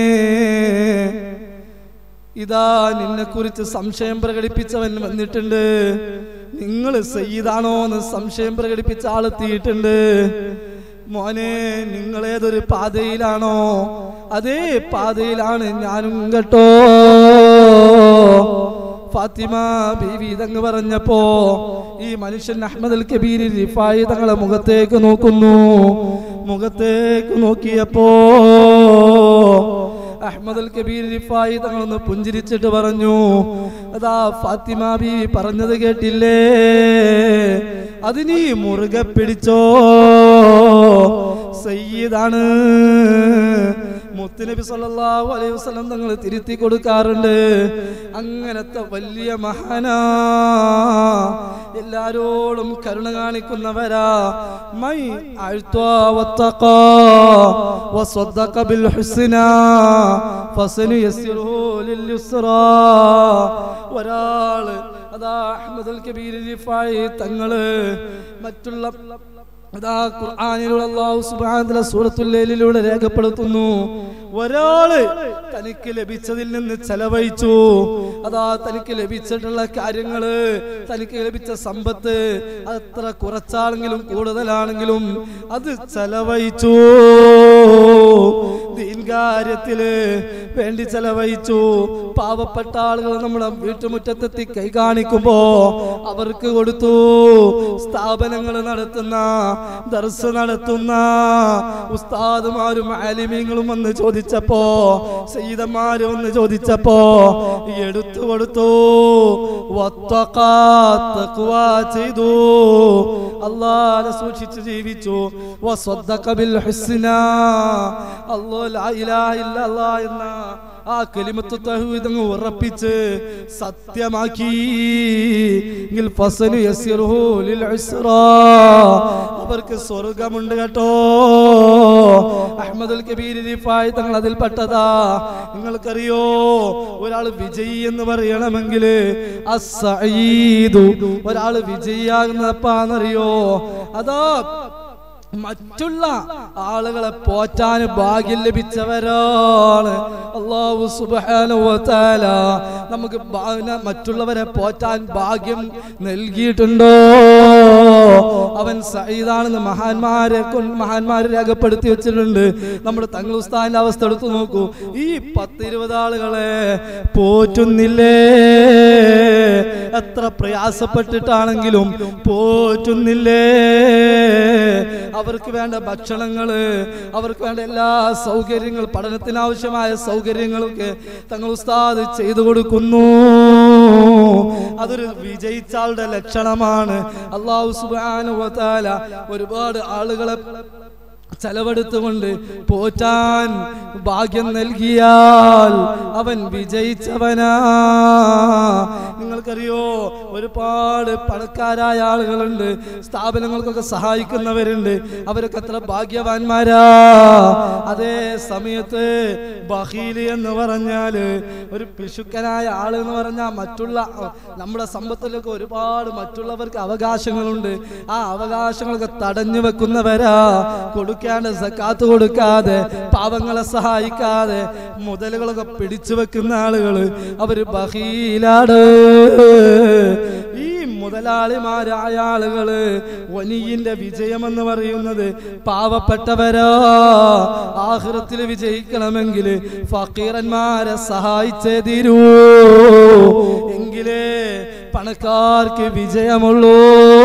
ഇതാ നിന്നെ കുറിച്ച് സംശയം പ്രകടിപ്പിച്ചവൻ വന്നിട്ടുണ്ട് നിങ്ങൾ സയ്യിദാണോ എന്ന് സംശയം പ്രകടിപ്പിച്ച ആളെത്തിയിട്ടുണ്ട് മോനെ നിങ്ങൾ ഏതൊരു പാതയിലാണോ അതേ പാതയിലാണ് ഞാനും കേട്ടോ ഫാത്തിമ ബീവി ഇതങ്ങ് പറഞ്ഞപ്പോ ഈ മനുഷ്യൻ അഹമ്മദ് അൽ കബീർ റിഫായി തങ്ങളെ മുഖത്തേക്ക് നോക്കുന്നു മുഖത്തേക്ക് നോക്കിയപ്പോ അഹമ്മദ് അൽ കബീർ റിഫായി തങ്ങളൊന്ന് പുഞ്ചിരിച്ചിട്ട് പറഞ്ഞു അതാ ഫാത്തിമ ബീവി പറഞ്ഞത് കേട്ടില്ലേ അത് നീ മുറുകെ പിടിച്ചോ സയ്യിദാണ് മുത്തുനബി സല്ലല്ലാഹു അലൈഹി വസല്ലം തങ്ങൾ തിരുത്തി കൊടുക്കാറുണ്ട് അങ്ങനത്തെ വലിയ മഹാനാ എല്ലാരോടും കരുണ കാണിക്കുന്നവരാ മൈ അഴ്ത്വാ വത്തഖാ വസദ്ദഖ ബിൽ ഹുസ്നാ ഫസനുയസ്സിറുഹു ലിൽ യുസ്റാ ഒരാള് അതാ അഹ്മദ് അൽ കബീർ റിഫായി തങ്ങള് മറ്റുള്ള അതാ ഖുർആനിലൂടെ അല്ലാഹു സുബ്ഹാനഹു വ തആല സൂറത്തുൽ ലൈലിലൂടെ രേഖപ്പെടുത്തുന്നു ഒരാള് തനിക്ക് ലഭിച്ചതിൽ നിന്ന് ചെലവഴിച്ചു അതാ തനിക്ക് ലഭിച്ചിട്ടുള്ള കാര്യങ്ങള് തനിക്ക് ലഭിച്ച സമ്പത്ത് അത്ര കുറച്ചാണെങ്കിലും കൂടുതലാണെങ്കിലും അത് ചെലവഴിച്ചു ദീൻ കാര്യത്തില് വേണ്ടി ചെലവഴിച്ചു പാവപ്പെട്ട ആളുകൾ നമ്മുടെ വീട്ടുമുറ്റത്തെത്തി കൈ കാണിക്കുമ്പോ അവർക്ക് കൊടുത്തു സ്ഥാപനങ്ങൾ നടത്തുന്ന ദർസ് നടത്തുന്ന ഉസ്താദുമാരും ആലിമീങ്ങളും വന്ന് ചോദിച്ചപ്പോ സയ്യിദന്മാര് വന്ന് ചോദിച്ചപ്പോ എടുത്തു കൊടുത്തു വത്തഖാ, തഖ്വാ ചെയ്തു അള്ളാഹനെ സൂക്ഷിച്ച് ജീവിച്ചു വസ്വദ്ദഖ ബിൽ ഹുസ്നാ അല്ലാഹു ലാ ഇലാഹ ഇല്ലല്ലാഹ് എന്ന ആ കലിമത്ത് തഹ്വീദ് അങ്ങ് ഉറപ്പിച്ച് സത്യമാക്കി എങ്കിൽ ഫസലു യസ്സിറുഹു ലിൽ ഉസ്റാ അവർക്ക് സ്വർഗമുണ്ട് കേട്ടോ അഹമ്മദുൽ കബീർ റിഫായി തങ്ങൾ അതിൽ പെട്ടതാ നിങ്ങൾക്കറിയോ ഒരാൾ വിജയി എന്ന് പറയണമെങ്കിൽ അസഈദു ഒരാൾ വിജയിയാകുന്നതപ്പാന്നറിയോ അതോ മറ്റുള്ള ആളുകളെ പോറ്റാൻ ഭാഗ്യം ലഭിച്ചവരാണ് അള്ളാഹു സുബ്ഹാനഹു വ തആല നമുക്ക് ഭാ- മറ്റുള്ളവരെ പോറ്റാൻ ഭാഗ്യം നൽകിയിട്ടുണ്ടോ അവൻ സയ്യിദാണെന്ന് മഹാന്മാരെ കൊണ്ട് മഹാന്മാരെ രേഖപ്പെടുത്തി വെച്ചിട്ടുണ്ട് നമ്മുടെ തങ്ങൾ ഉസ്താദിന്റെ അവസ്ഥ എടുത്തു നോക്കൂ ഈ പത്തിരുപത് ആളുകളെ പോറ്റുന്നില്ലേ എത്ര പ്രയാസപ്പെട്ടിട്ടാണെങ്കിലും പോറ്റുന്നില്ലേ അവർക്ക് വേണ്ട ഭക്ഷണങ്ങള് അവർക്ക് വേണ്ട എല്ലാ സൗകര്യങ്ങൾ പഠനത്തിന് ആവശ്യമായ സൗകര്യങ്ങളൊക്കെ തങ്ങൾ ഉസ്താദ് ചെയ്തു കൊടുക്കുന്നു അതൊരു വിജയിച്ചാളുടെ ലക്ഷണമാണ് അള്ളാഹു സുബ്ഹാനഹു വ തആല ഒരുപാട് ആളുകളെ ചെലവെടുത്തുകൊണ്ട് പോറ്റാൻ ഭാഗ്യം നൽകിയാൽ അവൻ വിജയിച്ചവനാ നിങ്ങൾക്കറിയോ ഒരുപാട് പണക്കാരായ ആളുകളുണ്ട് സ്ഥാപനങ്ങൾക്കൊക്കെ സഹായിക്കുന്നവരുണ്ട് അവരൊക്കെ എത്ര ഭാഗ്യവാന്മാരാ അതേ സമയത്ത് ബഹീല് എന്ന് പറഞ്ഞാല് ഒരു പിശുക്കനായ ആള് എന്ന് പറഞ്ഞാൽ മറ്റുള്ള നമ്മുടെ സമ്പത്തിലൊക്കെ ഒരുപാട് മറ്റുള്ളവർക്ക് അവകാശങ്ങളുണ്ട് ആ അവകാശങ്ങളൊക്കെ തടഞ്ഞു വെക്കുന്നവരാ കൊടുക്കാണ്ട് സക്കാത്ത് കൊടുക്കാതെ പാവങ്ങളെ സഹായിക്കാതെ മുതലുകളൊക്കെ പിടിച്ചു വെക്കുന്ന ആളുകള് അവര് ബഹീലാണ് ഈ മുതലാളിമാരായ ആളുകള് വനിയിന്റെ വിജയമെന്ന് പറയുന്നത് പാവപ്പെട്ടവരാ ആഹൃത്തിൽ വിജയിക്കണമെങ്കിൽ ഫക്കീറന്മാരെ സഹായിച്ചേ തീരൂ എങ്കിലേ പണക്കാർക്ക് വിജയമുള്ളൂ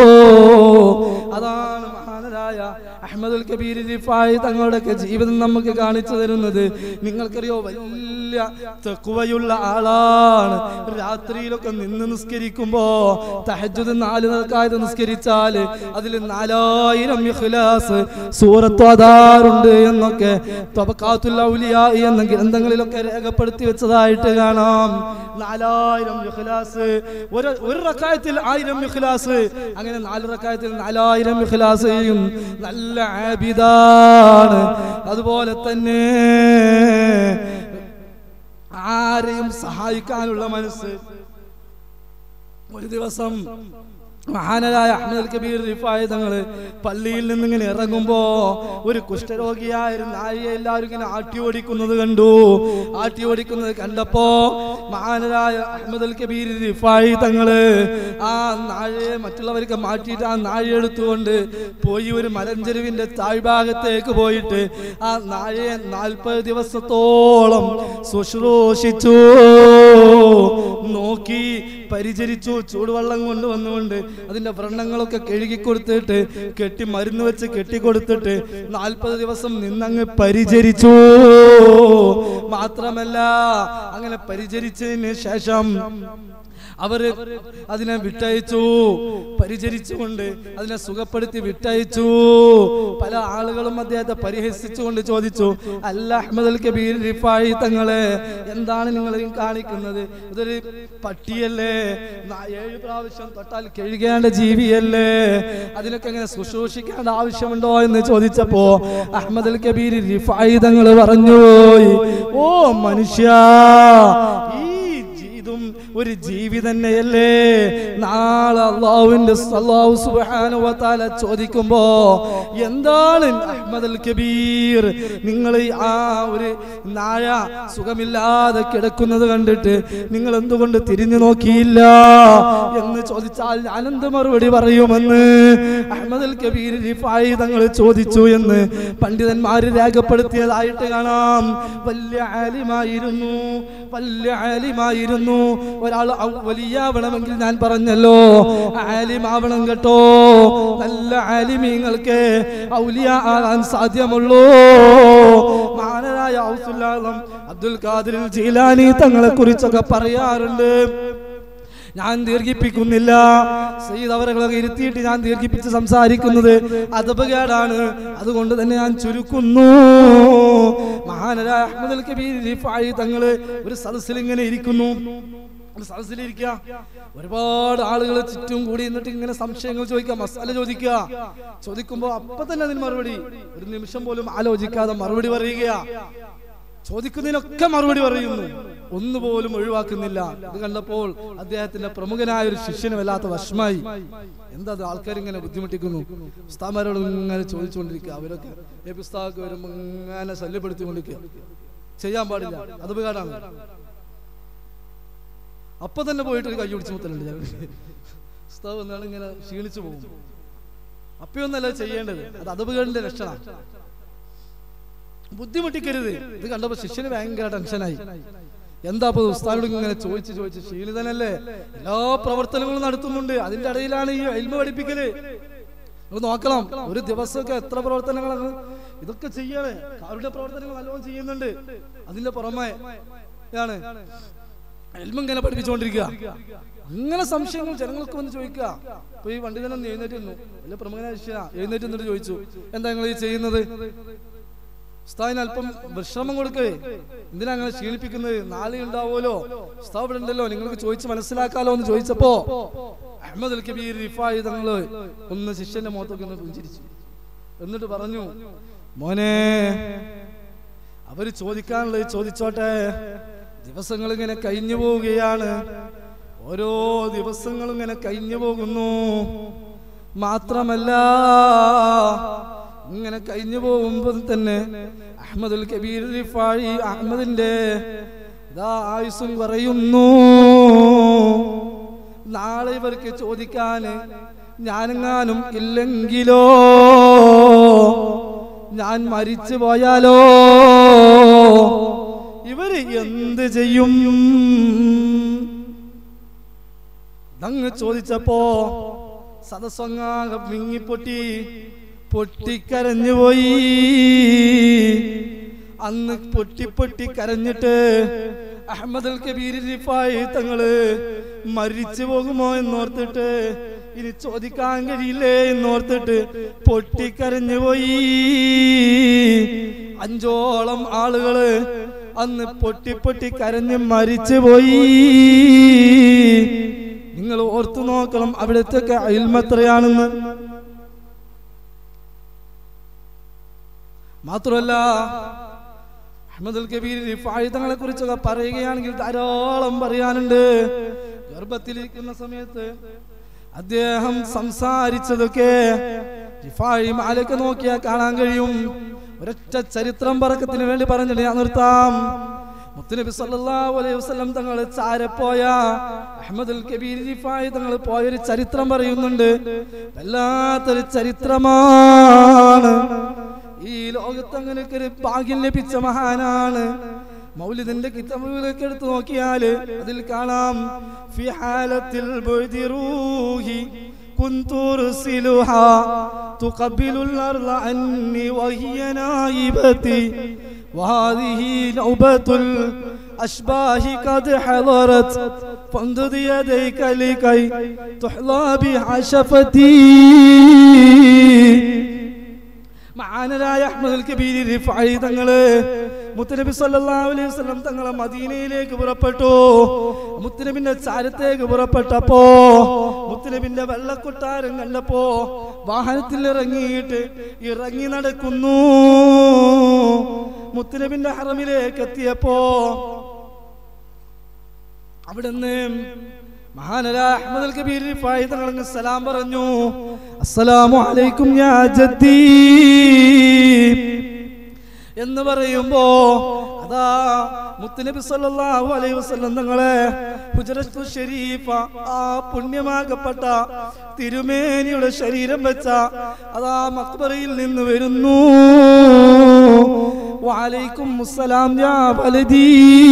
അതാണ് മഹാനരായ അഹമ്മദുൽ കബീർ റിഫായി തങ്ങളുടെയൊക്കെ ജീവിതം നമുക്ക് കാണിച്ചു തരുന്നത് നിങ്ങൾക്കറിയോ വലിയ തെക്കുവയുള്ള ആളാണ് രാത്രിയിലൊക്കെ നിന്ന് നിസ്കരിക്കുമ്പോ തഹജ്ജുദ് നാല് നിൽക്കാതെ നിസ്കരിച്ചാല് അതിൽ നാലായിരം ഇഖ്ലാസ് സൂറത്ത് അതാറുണ്ട് എന്നൊക്കെ തൊബക്കാത്തുൽ ഔലിയാ എന്ന ഗ്രന്ഥങ്ങളിലൊക്കെ രേഖപ്പെടുത്തി വെച്ചതായിട്ട് കാണാം നാലായിരം ഇഖ്ലാസ് ഒരു ഒരു റക്കായത്തിൽ ആയിരം ഇഖ്ലാസ് അങ്ങനെ നാല് റക്കായത്തിൽ നാലായിരം ഇഖ്ലാസ് ചെയ്യും നല്ല ആബിദാണ് അതുപോലെ തന്നെ ആരെയും സഹായിക്കാനുള്ള മനസ്സ് ഒരു ദിവസം മഹാനരായ അഹമ്മദ് കബീർ റിഫായി തങ്ങള് പള്ളിയിൽ നിന്നിങ്ങനെ ഇറങ്ങുമ്പോ ഒരു കുഷ്ഠരോഗിയായ ഒരു നായിയെ എല്ലാവരും ഇങ്ങനെ ആട്ടി ഓടിക്കുന്നത് കണ്ടു ആട്ടി ഓടിക്കുന്നത് കണ്ടപ്പോ മഹാനരായ അഹമ്മദ് കബീർ റിഫായി തങ്ങള് ആ നാഴയെ മറ്റുള്ളവർക്ക് മാറ്റിയിട്ട് ആ നാഴ എടുത്തുകൊണ്ട് പോയി ഒരു മലഞ്ചെരുവിന്റെ താഴ്ഭാഗത്തേക്ക് പോയിട്ട് ആ നാഴയെ നാൽപ്പത് ദിവസത്തോളം ശുശ്രൂഷിച്ചു നോക്കി പരിചരിച്ചു ചൂടുവെള്ളം കൊണ്ടുവന്നുകൊണ്ട് അതിന്റെ വ്രണങ്ങളൊക്കെ കഴുകി കൊടുത്തിട്ട് കെട്ടി മരുന്ന് വെച്ച് കെട്ടിക്കൊടുത്തിട്ട് നാൽപ്പത് ദിവസം നിന്നങ്ങ് പരിചരിച്ചു മാത്രമല്ല അങ്ങനെ പരിചരിച്ചതിന് ശേഷം അവര് അതിനെ വിട്ടയച്ചു പരിചരിച്ചുകൊണ്ട് അതിനെ സുഖപ്പെടുത്തി വിട്ടയച്ചു പല ആളുകളും അദ്ദേഹത്തെ പരിഹസിച്ചുകൊണ്ട് ചോദിച്ചു അല്ല അഹമ്മദ് അൽ കബീർ റിഫായി തങ്ങളെ എന്താണ് നിങ്ങൾ ഈ കാണിക്കുന്നത് ഇതൊരു പട്ടിയല്ലേ നാ- ഏഴ് പ്രാവശ്യം തൊട്ടാൽ കഴുകേണ്ട ജീവിയല്ലേ അതിനൊക്കെ എങ്ങനെ ശുശ്രൂഷിക്കേണ്ട ആവശ്യമുണ്ടോ എന്ന് ചോദിച്ചപ്പോ അഹമ്മദ് അൽ കബീർ റിഫായി തങ്ങൾ പറഞ്ഞു ഓ മനുഷ്യ ഈ ഇതും ഒരു ജീവി തന്നെയല്ലേ നാളെ അള്ളാഹുവിന്റെ അള്ളാഹു സുബ്ഹാനഹു വ തആല ചോദിക്കുമ്പോ എന്താണ് അഹ്മദ് അൽ കബീർ നിങ്ങൾ ആ ഒരു നായ സുഖമില്ലാതെ കിടക്കുന്നത് കണ്ടിട്ട് നിങ്ങൾ എന്തുകൊണ്ട് തിരിഞ്ഞു നോക്കിയില്ല എന്ന് ചോദിച്ചാൽ ഞാൻ എന്ത് മറുപടി പറയുമെന്ന് അഹ്മദ് അൽ കബീർ റിഫായി തങ്ങൾ ചോദിച്ചു എന്ന് പണ്ഡിതന്മാര് രേഖപ്പെടുത്തിയതായിട്ട് കാണാം വലിയ ആലിമായിരുന്നു വലിയ ആലിമായിരുന്നു ഒരാൾ ഔ- വലിയാവണമെങ്കിൽ ഞാൻ പറഞ്ഞല്ലോ ആലിമാവണം കേട്ടോ നല്ല ആലിമീങ്ങൾക്ക് ഔലിയ ആകാൻ സാധ്യമുള്ളൂ മഹാനരായ ഔസുല്ലാദം അബ്ദുൽ ഖാദിർ ജീലാനി തങ്ങളെ കുറിച്ചൊക്കെ പറയാറുണ്ട് ഞാൻ ദീർഘിപ്പിക്കുന്നില്ല സയ്യിദ് അവരെ ഇരുത്തിയിട്ട് ഞാൻ ദീർഘിപ്പിച്ച് സംസാരിക്കുന്നത് അതപകേടാണ് അതുകൊണ്ട് തന്നെ ഞാൻ ചുരുക്കുന്നു മഹാനരായ അഹമ്മദ് അൽ കബീർ റിഫായി തങ്ങള് ഒരു സദസ്സിൽ ഇങ്ങനെ ഇരിക്കുന്നു ഒരു സദസ്സിലിരിക്കുക ഒരുപാട് ആളുകൾ ചുറ്റും കൂടി എന്നിട്ട് ഇങ്ങനെ സംശയങ്ങൾ ചോദിക്കുക മസാല ചോദിക്കുക ചോദിക്കുമ്പോ അപ്പൊ തന്നെ അതിന് മറുപടി ഒരു നിമിഷം പോലും ആലോചിക്കാതെ മറുപടി പറയുക ചോദിക്കുന്നതിനൊക്കെ മറുപടി പറയുന്നു ഒന്നുപോലും ഒഴിവാക്കുന്നില്ല ഇത് കണ്ടപ്പോൾ അദ്ദേഹത്തിന്റെ പ്രമുഖനായ ഒരു ശിഷ്യന് വല്ലാത്ത വശമായി എന്താ അത് ആൾക്കാർ ഇങ്ങനെ ബുദ്ധിമുട്ടിക്കുന്നു ഉസ്താമാരോട് ഇങ്ങനെ ചോദിച്ചുകൊണ്ടിരിക്കുക അവരൊക്കെ ഏ പുസ്തകമൊക്കെ വരുമ്പോ ഇങ്ങനെ ശല്യപ്പെടുത്തിക്കൊണ്ടിരിക്കുക ചെയ്യാൻ പാടില്ല അത് ഉപകാരമാണ് അപ്പൊ തന്നെ പോയിട്ട് ഒരു കൈ പിടിച്ച് മുത്തലുണ്ട് ഞാൻ ഉസ്താവ് എന്നാണ് ഇങ്ങനെ ക്ഷീണിച്ചു പോകും അപ്പയൊന്നല്ല ചെയ്യേണ്ടത് അത് അതപകടന്റെ ലക്ഷണമാണ് ബുദ്ധിമുട്ടിക്കരുത് ഇത് കണ്ടപ്പോ ശിഷ്യന് ഭയങ്കര ടെൻഷനായി എന്താ ഇപ്പൊ ഉസ്താനോട് ഇങ്ങനെ ചോദിച്ച് ചോദിച്ച് ക്ഷീണിതനല്ലേ എല്ലാ പ്രവർത്തനങ്ങളും നടത്തുന്നുണ്ട് അതിന്റെ ഇടയിലാണ് ഈ എൽമ പഠിപ്പിക്കല് നിങ്ങൾ നോക്കണം ഒരു ദിവസമൊക്കെ എത്ര പ്രവർത്തനങ്ങളാണ് ഇതൊക്കെ ചെയ്യാണ് അവരുടെ പ്രവർത്തനങ്ങൾ നല്ലോണം ചെയ്യുന്നുണ്ട് അതിന്റെ പുറമെ ആണ് എൽമ ഇങ്ങനെ പഠിപ്പിച്ചുകൊണ്ടിരിക്കുക അങ്ങനെ സംശയങ്ങൾ ജനങ്ങൾക്ക് വന്ന് ചോദിക്കുക അപ്പൊ ഈ വണ്ടി തന്നെ ഒന്ന് എഴുന്നേറ്റ് നിന്നു വലിയ പ്രമുഖനായ ശിഷ്യനാ എഴുന്നേറ്റ് നിന്നിട്ട് ചോദിച്ചു എന്താ നിങ്ങൾ ഈ ചെയ്യുന്നത് ഉസ്താദിന് അല്പം വിശ്രമം കൊടുക്കേ എന്തിനാ അങ്ങനെ ക്ഷീണിപ്പിക്കുന്നത് നാളെ ഉണ്ടാവുമല്ലോ ഉസ്താവ് ഇവിടെ ഉണ്ടല്ലോ നിങ്ങൾക്ക് ചോദിച്ച് മനസ്സിലാക്കാലോ എന്ന് ചോദിച്ചപ്പോ അഹമ്മദ് അൽ കബീർ റിഫായി തങ്ങള് ഒന്ന് ശിഷ്യന്റെ മുഖത്തൊക്കെ ഒന്ന് പുഞ്ചിരിച്ചു എന്നിട്ട് പറഞ്ഞു മോനെ അവര് ചോദിക്കാനുള്ളത് ചോദിച്ചോട്ടെ ദിവസങ്ങൾ ഇങ്ങനെ കഴിഞ്ഞു പോവുകയാണ് ഓരോ ദിവസങ്ങളും ഇങ്ങനെ കഴിഞ്ഞു പോകുന്നു മാത്രമല്ല ഇങ്ങനെ കഴിഞ്ഞു പോകുമ്പോൾ തന്നെ അഹമ്മദുൽ കബീർ റിഫാഴി അഹമ്മദിന്റെ ഇതാ ആയുസും പറയുന്നു നാളെ ഇവർക്ക് ചോദിക്കാന് ഞാനെങ്ങാനും ഇല്ലെങ്കിലോ ഞാൻ മരിച്ചു പോയാലോ ഇവര് എന്ത് ചെയ്യും അങ്ങ് ചോദിച്ചപ്പോ സദസ്വങ്ങാകെ മിങ്ങിപ്പൊട്ടി പൊട്ടിക്കരഞ്ഞുപോയി അന്ന് പൊട്ടി പൊട്ടി കരഞ്ഞിട്ട് അഹമ്മദ് അൽ കബീർ റിഫായി തങ്ങള് മരിച്ചു പോകുമോ എന്നോർത്തിട്ട് ഇനി ചോദിക്കാൻ കഴിയില്ലേ എന്നോർത്തിട്ട് പൊട്ടിക്കരഞ്ഞു പോയി അഞ്ചോളം ആളുകള് അന്ന് പൊട്ടി പൊട്ടി കരഞ്ഞ് മരിച്ചു പോയി നിങ്ങൾ ഓർത്തു നോക്കണം അവിടത്തെ അയൽമത്രയാണെന്ന് മാത്രമല്ല അഹമ്മദുൽ കബീർ ഫായുധങ്ങളെ കുറിച്ചൊക്കെ പറയുകയാണെങ്കിൽ ധാരാളം പറയാനുണ്ട് ഗർഭത്തിലിരിക്കുന്ന സമയത്ത് അദ്ദേഹം സംസാരിച്ചതൊക്കെ റിഫായി മാലൊക്കെ നോക്കിയാൽ കാണാൻ കഴിയും ഒരൊറ്റ ചരിത്രം പറക്കത്തിന് വേണ്ടി പറഞ്ഞിട്ട് ഞാൻ നിർത്താം മുത്തുനബി സല്ലല്ലാഹു അലൈഹി വസല്ലം തങ്ങൾ ചാരപ്പോയ അഹമ്മദുൽ കബീർ റിഫായി തങ്ങൾ പോയൊരു ചരിത്രം പറയുന്നുണ്ട് വല്ലാത്തൊരു ചരിത്രമാണ് ഈ ലോകത്ത് അങ്ങനെയൊക്കെ ഒരു ഭാഗ്യം ലഭിച്ച മഹാനാണ് മൗലിദിന്റെ കിതാബുകളൊക്കെ എടുത്തു നോക്കിയാല് അതിൽ കാണാം ഫി ഹാലത്തിൽ ബുഅ്ദി റൂഹി كنت أرسلها تقبل الأرض عني وهي نائبتي وهذه نوبة الأشباه قد حضرت فامدد يديك لكي تحظى بعشفتي മഹാനരായ അഹ്മദുൽ കബീർ റിഫായി തങ്ങള് മുത്തനബി സല്ലല്ലാഹു അലൈഹി വസല്ലം തങ്ങളെ മദീനയിലേക്ക് പുറപ്പെട്ടു മുത്തനബിന്റെ ചാരത്തേക്ക് പുറപ്പെട്ടപ്പോ മുത്തനബിന്റെ വെള്ളക്കൊട്ടാരം കണ്ടപ്പോ വാഹനത്തിൽ ഇറങ്ങിയിട്ട് ഇറങ്ങി നടക്കുന്നു മുത്തനബിന്റെ ഹറമിലേക്ക് എത്തിയപ്പോ അവിടുന്ന് മഹാനരായ അഹ്മദ് അൽ കബീർ റിഫായി തങ്ങൾ സലാം പറഞ്ഞു അസ്സലാമു അലൈക്കും യാ ജദ്ദീ എന്ന് പറയുമ്പോ അതാ മുത്തുനബി സല്ലല്ലാഹു അലൈഹി വസല്ലം തങ്ങളെ ഹുജറത്തു ഷരീഫ ആ പുണ്യമാകപ്പെട്ട തിരുമേനിയുടെ ശരീരം വെച്ച അതാ മക്ബറയിൽ നിന്ന് വരുന്നു വഅലൈക്കും മുസ്സലാം യാ വലദീ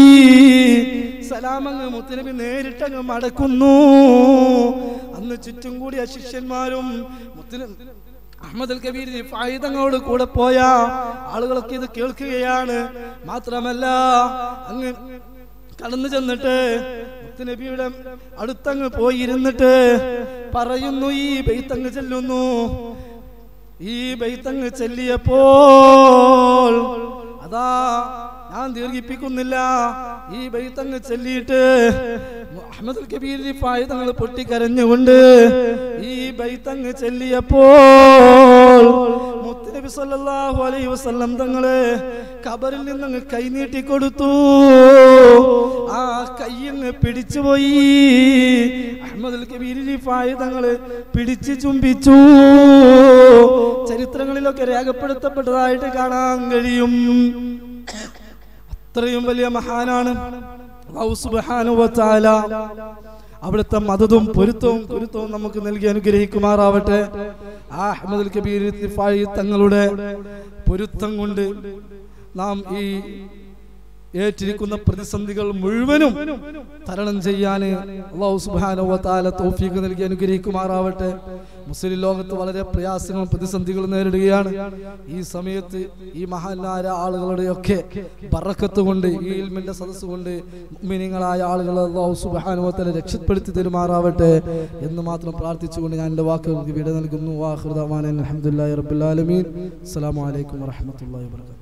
സലാം അങ്ങ് മുത്തുനബി നേരിട്ടങ്ങ് മടക്കുന്നു അന്ന് ചുറ്റും കൂടിയ ശിഷ്യന്മാരും മുത്തുനബി അഹമ്മദ് അൽ കബീർ റിഫായി തങ്ങളോട് കൂടെ പോയ ആളുകളൊക്കെ ഇത് കേൾക്കുകയാണ് മാത്രമല്ല അങ്ങ് കടന്നു ചെന്നിട്ട് നബിയുടെ അടുത്തങ്ങ് പോയി ഇരുന്നിട്ട് പറയുന്നു ഈ ബെയ്ത്തങ്ങ് ചെല്ലുന്നു ഈ ബെയ്ത്തങ്ങ് ചെല്ലിയപ്പോൾ അതാ ഞാൻ ദീർഘിപ്പിക്കുന്നില്ല ഈ ബെയ്ത്തങ്ങ് ചെല്ലിയിട്ട് അഹമ്മദ് കബീർ റിഫായി തങ്ങൾ പൊട്ടിക്കരഞ്ഞുകൊണ്ട് ഈ ബൈത്തങ്ങ് ചെല്ലിയപ്പോൾ മുത്തനബി സല്ലല്ലാഹു അലൈഹി വസല്ലം തങ്ങള് കബറിൽ നിന്നങ്ങ് കൈനീട്ടി കൊടുത്തു ആ കൈയങ്ങ് പിടിച്ചുപോയി അഹമ്മദ് കബീർ റിഫായി തങ്ങള് പിടിച്ചു ചുംബിച്ചു ചരിത്രങ്ങളിലൊക്കെ രേഖപ്പെടുത്തപ്പെട്ടതായിട്ട് കാണാൻ കഴിയും അത്രയും വലിയ മഹാനാണ് അല്ലാഹു സുബ്ഹാനഹു വ തആല അവിടുത്തെ മതതും പൊരുത്തവും കുരുത്തവും നമുക്ക് നൽകി അനുഗ്രഹിക്കുമാറാവട്ടെ ആ അഹമ്മദുൽ കബീർ ഇത്തിഫായി തങ്ങളുടെ പൊരുത്തം കൊണ്ട് നാം ഈ ഏറ്റിരിക്കുന്ന പ്രതിസന്ധികൾ മുഴുവനും തരണം ചെയ്യാൻ അള്ളാഹു സുബ്ഹാനഹു വ തആല തൗഫീഖ് നൽകി അനുഗ്രഹിക്കുമാറാവട്ടെ മുസ്ലിം ലോകത്ത് വളരെ പ്രയാസങ്ങളും പ്രതിസന്ധികളും നേരിടുകയാണ് ഈ സമയത്ത് ഈ മഹാനായ ആളുകളുടെയൊക്കെ ബറക്കത്ത് കൊണ്ട് ഈ ഇൽമിന്റെ സദസ്സ് കൊണ്ട് മിനിങ്ങളായ ആളുകളെ അള്ളാഹു സുബ്ഹാനഹു വ തആല രക്ഷപ്പെടുത്തി തരുമാറാവട്ടെ എന്ന് മാത്രം പ്രാർത്ഥിച്ചുകൊണ്ട് ഞാൻ എൻ്റെ വാക്കുകൾക്ക് വിട നൽകുന്നു വാഹൃദാൻ അലഹമുല്ലാ റബ്ബുൽ ആലമീൻ അസ്സലാമു അലൈക്കും വറഹ്മത്തുള്ളാഹി വബറകാതുഹു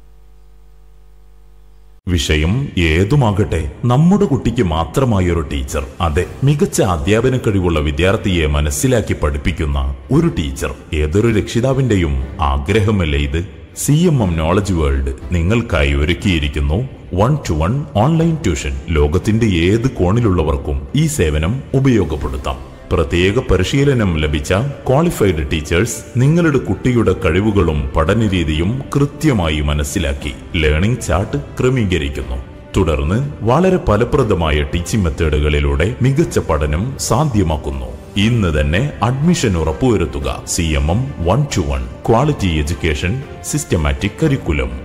വിഷയം ഏതുമാകട്ടെ നമ്മുടെ കുട്ടിക്ക് മാത്രമായ ഒരു ടീച്ചർ അതെ മികച്ച അധ്യാപന കഴിവുള്ള വിദ്യാർത്ഥിയെ മനസ്സിലാക്കി പഠിപ്പിക്കുന്ന ഒരു ടീച്ചർ ഏതൊരു രക്ഷിതാവിന്റെയും ആഗ്രഹമല്ലേ ഇത് C M M knowledge world നിങ്ങൾക്കായി ഒരുക്കിയിരിക്കുന്നു one to one online tuition ലോകത്തിന്റെ ഏത് കോണിലുള്ളവർക്കും ഈ സേവനം ഉപയോഗപ്പെടുത്താം പ്രത്യേക പരിശീലനം ലഭിച്ച ക്വാളിഫൈഡ് ടീച്ചേഴ്സ് നിങ്ങളുടെ കുട്ടിയുടെ കഴിവുകളും പഠനരീതിയും കൃത്യമായി മനസ്സിലാക്കി ലേണിംഗ് ചാർട്ട് ക്രമീകരിക്കുന്നു തുടർന്ന് വളരെ ഫലപ്രദമായ ടീച്ചിങ് മെത്തേഡുകളിലൂടെ മികച്ച പഠനം സാധ്യമാക്കുന്നു ഇന്ന് തന്നെ അഡ്മിഷൻ ഉറപ്പുവരുത്തുക C M M one to one quality education systematic curriculum